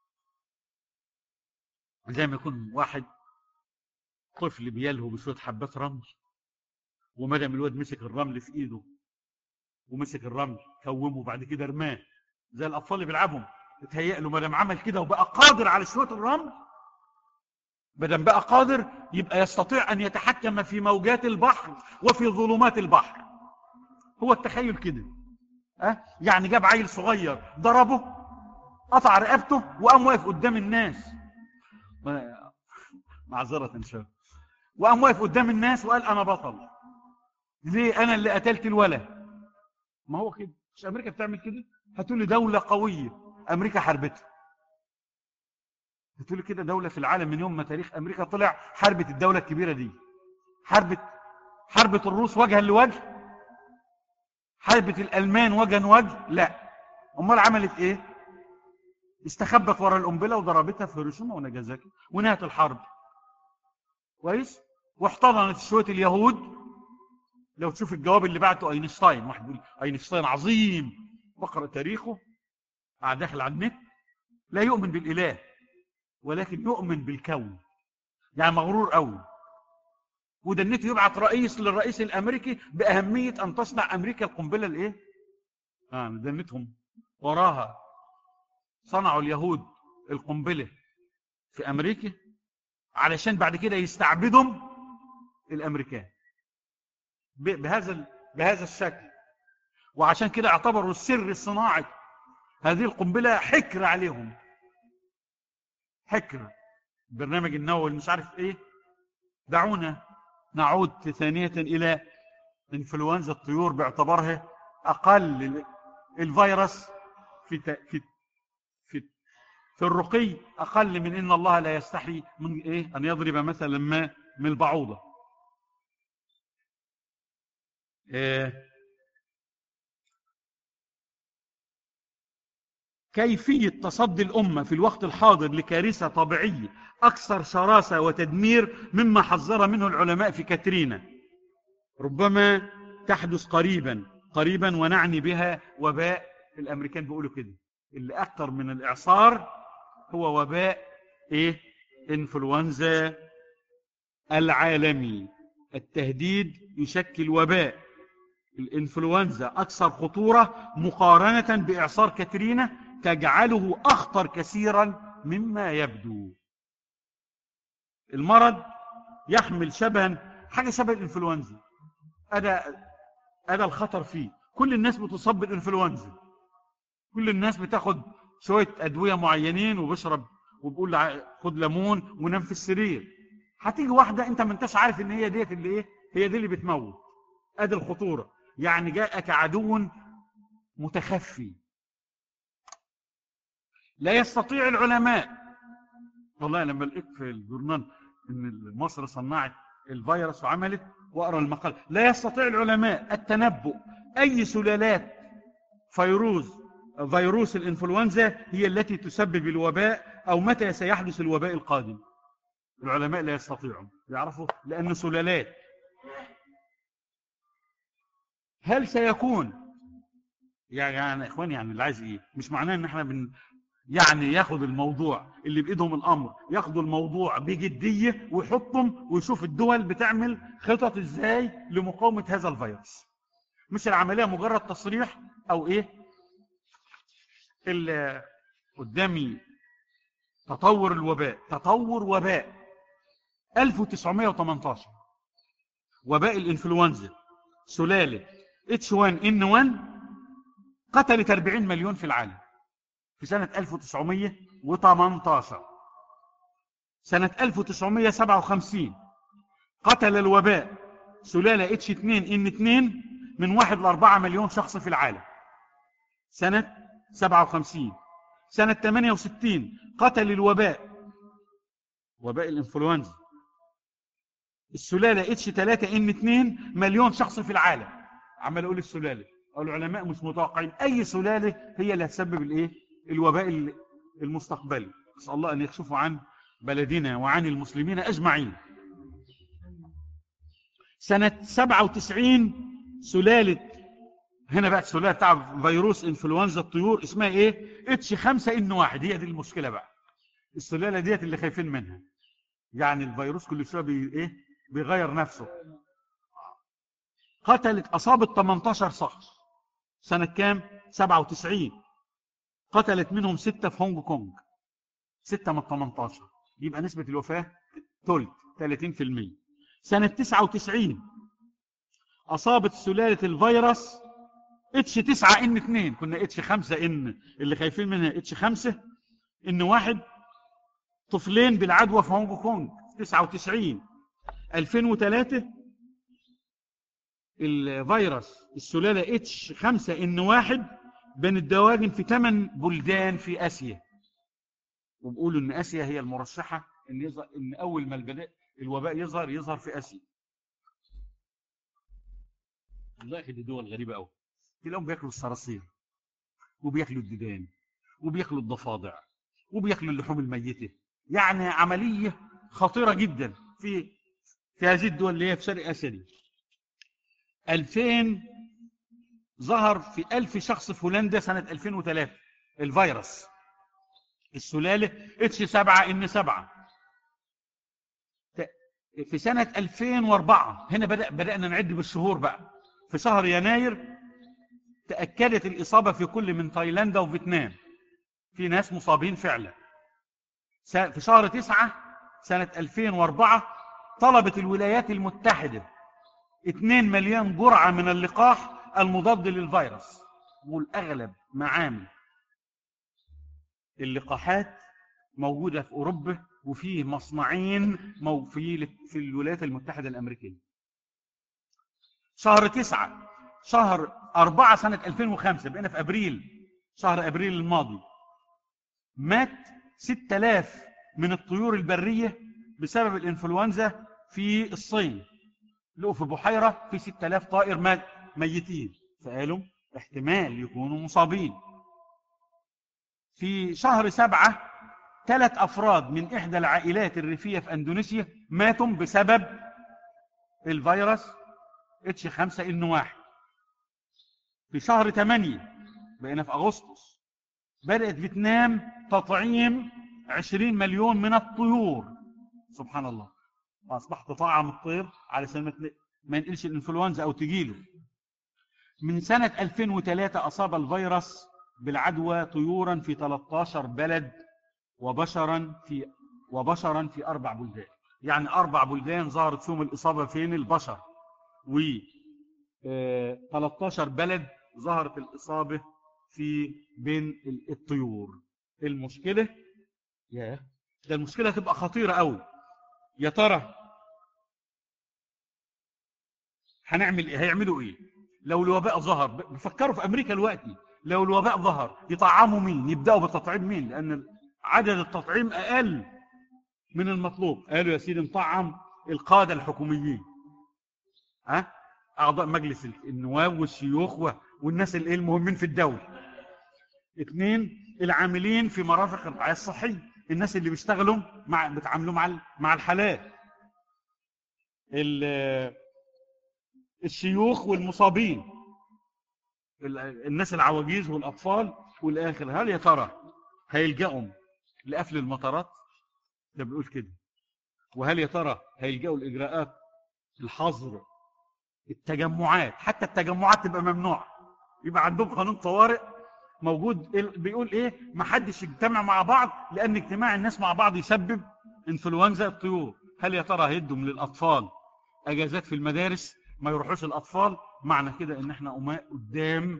زي ما يكون واحد طفل بيلهو بشويه حبات رمل ومدام الواد مسك الرمل في ايده ومسك الرمل كومه وبعد كده رماه زي الاطفال اللي بيلعبهم اتهيأ له مدام عمل كده وبقى قادر على شويه الرمل مدام بقى قادر يبقى يستطيع ان يتحكم في موجات البحر وفي ظلمات البحر هو التخيل كده أه؟ يعني جاب عيل صغير ضربه قطع رقبته وقام واقف قدام الناس معذرة شاب وقام واقف قدام الناس وقال أنا بطل ليه أنا اللي قتلت الولد ما هو كده مش أمريكا بتعمل كده هتقول لي دولة قوية أمريكا حربتها هتقول لي كده دولة في العالم من يوم ما تاريخ أمريكا طلع حربت الدولة الكبيرة دي حربت حربة الروس وجها لوجه حربة الألمان وجها وجه لا أمال عملت إيه استخبت ورا القنبله وضربتها في هيروشيما وناجازاكي ونهت الحرب كويس واحتضنت شويه اليهود لو تشوف الجواب اللي بعته اينشتاين واحد بيقول اينشتاين عظيم بقرا تاريخه قاعد داخل على النت لا يؤمن بالاله ولكن يؤمن بالكون يعني مغرور قوي وده النت يبعت رئيس للرئيس الامريكي باهميه ان تصنع امريكا القنبله الايه اه دنتهم وراها صنعوا اليهود القنبلة في أمريكا علشان بعد كده يستعبدهم الامريكان بهذا بهذا الشكل وعشان كده اعتبروا السر الصناعي هذه القنبله حكر عليهم حكر برنامج النووي مش عارف ايه دعونا نعود ثانيه الى انفلونزا الطيور باعتبارها اقل الفيروس في في في في الرقي اقل من ان الله لا يستحي من ايه ان يضرب مثلا ما من البعوضه إيه كيفية تصدي الأمة في الوقت الحاضر لكارثة طبيعية أكثر شراسة وتدمير مما حذر منه العلماء في كاترينا ربما تحدث قريبا قريبا ونعني بها وباء الأمريكان بيقولوا كده اللي أكثر من الإعصار هو وباء إيه إنفلونزا العالمي التهديد يشكل وباء الإنفلونزا أكثر خطورة مقارنة بإعصار كاترينا تجعله أخطر كثيرا مما يبدو المرض يحمل شبها حاجة شبه الإنفلونزا هذا هذا الخطر فيه كل الناس بتصاب بالإنفلونزا كل الناس بتاخد شوية أدوية معينين وبشرب وبقول خد ليمون ونام في السرير هتيجي واحدة انت ما انتش عارف ان هي ديت اللي ايه هي دي اللي بتموت ادي الخطورة يعني جاءك عدو متخفي لا يستطيع العلماء والله لما لقيت في الجورنال ان مصر صنعت الفيروس وعملت واقرا المقال لا يستطيع العلماء التنبؤ اي سلالات فيروس فيروس الانفلونزا هي التي تسبب الوباء او متى سيحدث الوباء القادم العلماء لا يستطيعون يعرفوا لان سلالات هل سيكون يعني يعني اخواني يعني اللي عايز ايه مش معناه ان احنا بن يعني ياخد الموضوع اللي بايدهم الامر ياخدوا الموضوع بجديه ويحطهم ويشوف الدول بتعمل خطط ازاي لمقاومه هذا الفيروس مش العمليه مجرد تصريح او ايه اللي قدامي تطور الوباء تطور وباء 1918 وباء الانفلونزا سلاله H1N1 قتلت 40 مليون في العالم في سنة 1918 سنة 1957 قتل الوباء سلالة H2N2 من 1 ل 4 مليون شخص في العالم سنة 57 سنة 68 قتل الوباء وباء الانفلونزا السلالة H3N2 مليون شخص في العالم عمال اقول السلالة العلماء مش متوقعين اي سلالة هي اللي هتسبب الايه الوباء المستقبلي نسأل الله أن يكشفوا عن بلدنا وعن المسلمين أجمعين سنة 97 سلالة هنا بقى السلالة بتاع فيروس انفلونزا الطيور اسمها ايه اتش 5 ان واحد هي دي المشكلة بقى السلالة ديت اللي خايفين منها يعني الفيروس كل شوية بي ايه بيغير نفسه قتلت اصابت 18 شخص سنة كام 97 قتلت منهم ستة في هونج كونج ستة من 18 يبقى نسبة الوفاة تلت 30% سنة 99 أصابت سلالة الفيروس اتش 9 ان 2 كنا اتش 5 ان اللي خايفين منها اتش 5 ان واحد طفلين بالعدوى في هونج كونج 99 2003 الفيروس السلالة اتش 5 ان 1 بين الدواجن في ثمان بلدان في اسيا وبيقولوا ان اسيا هي المرشحه ان يظهر ان اول ما البداء الوباء يظهر يظهر في اسيا والله دي دول غريبه قوي تلاقيهم بياكلوا الصراصير وبياكلوا الديدان وبياكلوا الضفادع وبياكلوا اللحوم الميته يعني عمليه خطيره جدا في في هذه الدول اللي هي في شرق اسيا دي 2000 ظهر في ألف شخص في هولندا سنة 2003 الفيروس السلالة اتش 7 ان 7 في سنة 2004 هنا بدأ بدأنا نعد بالشهور بقى في شهر يناير تأكدت الإصابة في كل من تايلاندا وفيتنام في ناس مصابين فعلا في شهر 9 سنة 2004 طلبت الولايات المتحدة 2 مليون جرعة من اللقاح المضاد للفيروس والأغلب معامل اللقاحات موجودة في أوروبا وفيه مصنعين في في الولايات المتحدة الأمريكية شهر تسعة شهر أربعة سنة 2005 بقينا في أبريل شهر أبريل الماضي مات 6000 من الطيور البرية بسبب الإنفلونزا في الصين لقوا في بحيرة في 6000 طائر مات ميتين فقالوا احتمال يكونوا مصابين في شهر سبعة ثلاث أفراد من إحدى العائلات الريفية في أندونيسيا ماتوا بسبب الفيروس اتش 5 ان 1 في شهر 8 بقينا في أغسطس بدأت فيتنام تطعيم 20 مليون من الطيور سبحان الله أصبح تطعم الطير علشان ما ينقلش الانفلونزا أو تجيله من سنة 2003 أصاب الفيروس بالعدوى طيورا في 13 بلد وبشرا في وبشرا في أربع بلدان يعني أربع بلدان ظهرت فيهم الإصابة فين البشر و 13 آه، بلد ظهرت الإصابة في بين الطيور المشكلة يا ده المشكلة تبقى خطيرة قوي يا ترى هنعمل ايه هيعملوا ايه لو الوباء ظهر بفكروا في امريكا دلوقتي لو الوباء ظهر يطعموا مين يبداوا بتطعيم مين لان عدد التطعيم اقل من المطلوب قالوا يا سيدي نطعم القاده الحكوميين ها اعضاء مجلس النواب والشيوخ والناس الايه المهمين في الدوله اثنين العاملين في مرافق الرعايه الصحيه الناس اللي بيشتغلوا مع بيتعاملوا مع مع الحالات الشيوخ والمصابين الناس العواجيز والأطفال والآخر هل يا ترى هيلجأوا لقفل المطارات ده بيقول كده وهل يا ترى هيلجأوا الإجراءات الحظر التجمعات حتى التجمعات تبقى ممنوع يبقى عندهم قانون طوارئ موجود بيقول ايه ما حدش يجتمع مع بعض لان اجتماع الناس مع بعض يسبب انفلونزا الطيور هل يا ترى هيدوا للاطفال اجازات في المدارس ما يروحوش الأطفال معنى كده ان احنا أماء قدام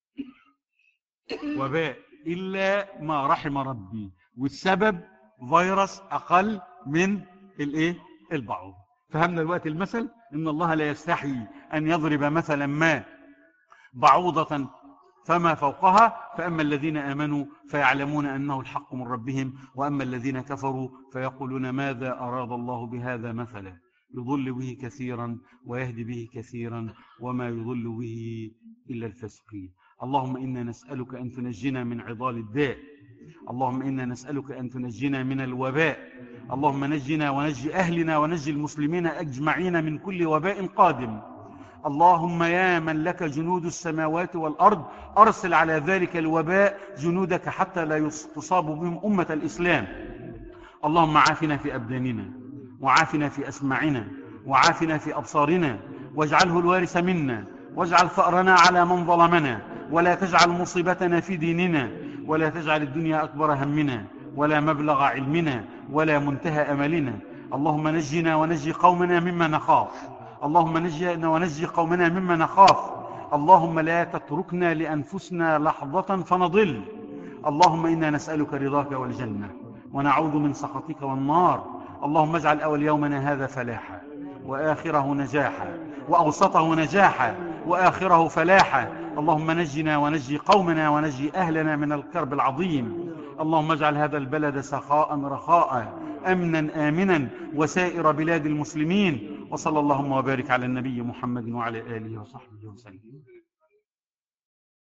وباء إلا ما رحم ربي والسبب فيروس أقل من الايه البعوض فهمنا الوقت المثل إن الله لا يستحي أن يضرب مثلا ما بعوضة فما فوقها فأما الذين آمنوا فيعلمون أنه الحق من ربهم وأما الذين كفروا فيقولون ماذا أراد الله بهذا مثلا يضل به كثيرا ويهدي به كثيرا وما يضل به إلا الفاسقين اللهم إنا نسألك أن تنجنا من عضال الداء اللهم إنا نسألك أن تنجنا من الوباء اللهم نجنا ونجي أهلنا ونجي المسلمين أجمعين من كل وباء قادم اللهم يا من لك جنود السماوات والأرض أرسل على ذلك الوباء جنودك حتى لا تصاب بهم أمة الإسلام اللهم عافنا في أبداننا وعافنا في أسماعنا وعافنا في أبصارنا واجعله الوارث منا واجعل ثأرنا على من ظلمنا ولا تجعل مصيبتنا في ديننا ولا تجعل الدنيا أكبر همنا ولا مبلغ علمنا ولا منتهى أملنا اللهم نجنا ونجي قومنا مما نخاف اللهم نجنا ونجي قومنا مما نخاف اللهم لا تتركنا لأنفسنا لحظة فنضل اللهم إنا نسألك رضاك والجنة ونعوذ من سخطك والنار اللهم اجعل أول يومنا هذا فلاحا وآخره نجاحا وأوسطه نجاحا وآخره فلاحا اللهم نجنا ونجي قومنا ونجي أهلنا من الكرب العظيم اللهم اجعل هذا البلد سخاء رخاء أمنا آمنا وسائر بلاد المسلمين وصلى اللهم وبارك على النبي محمد وعلى آله وصحبه وسلم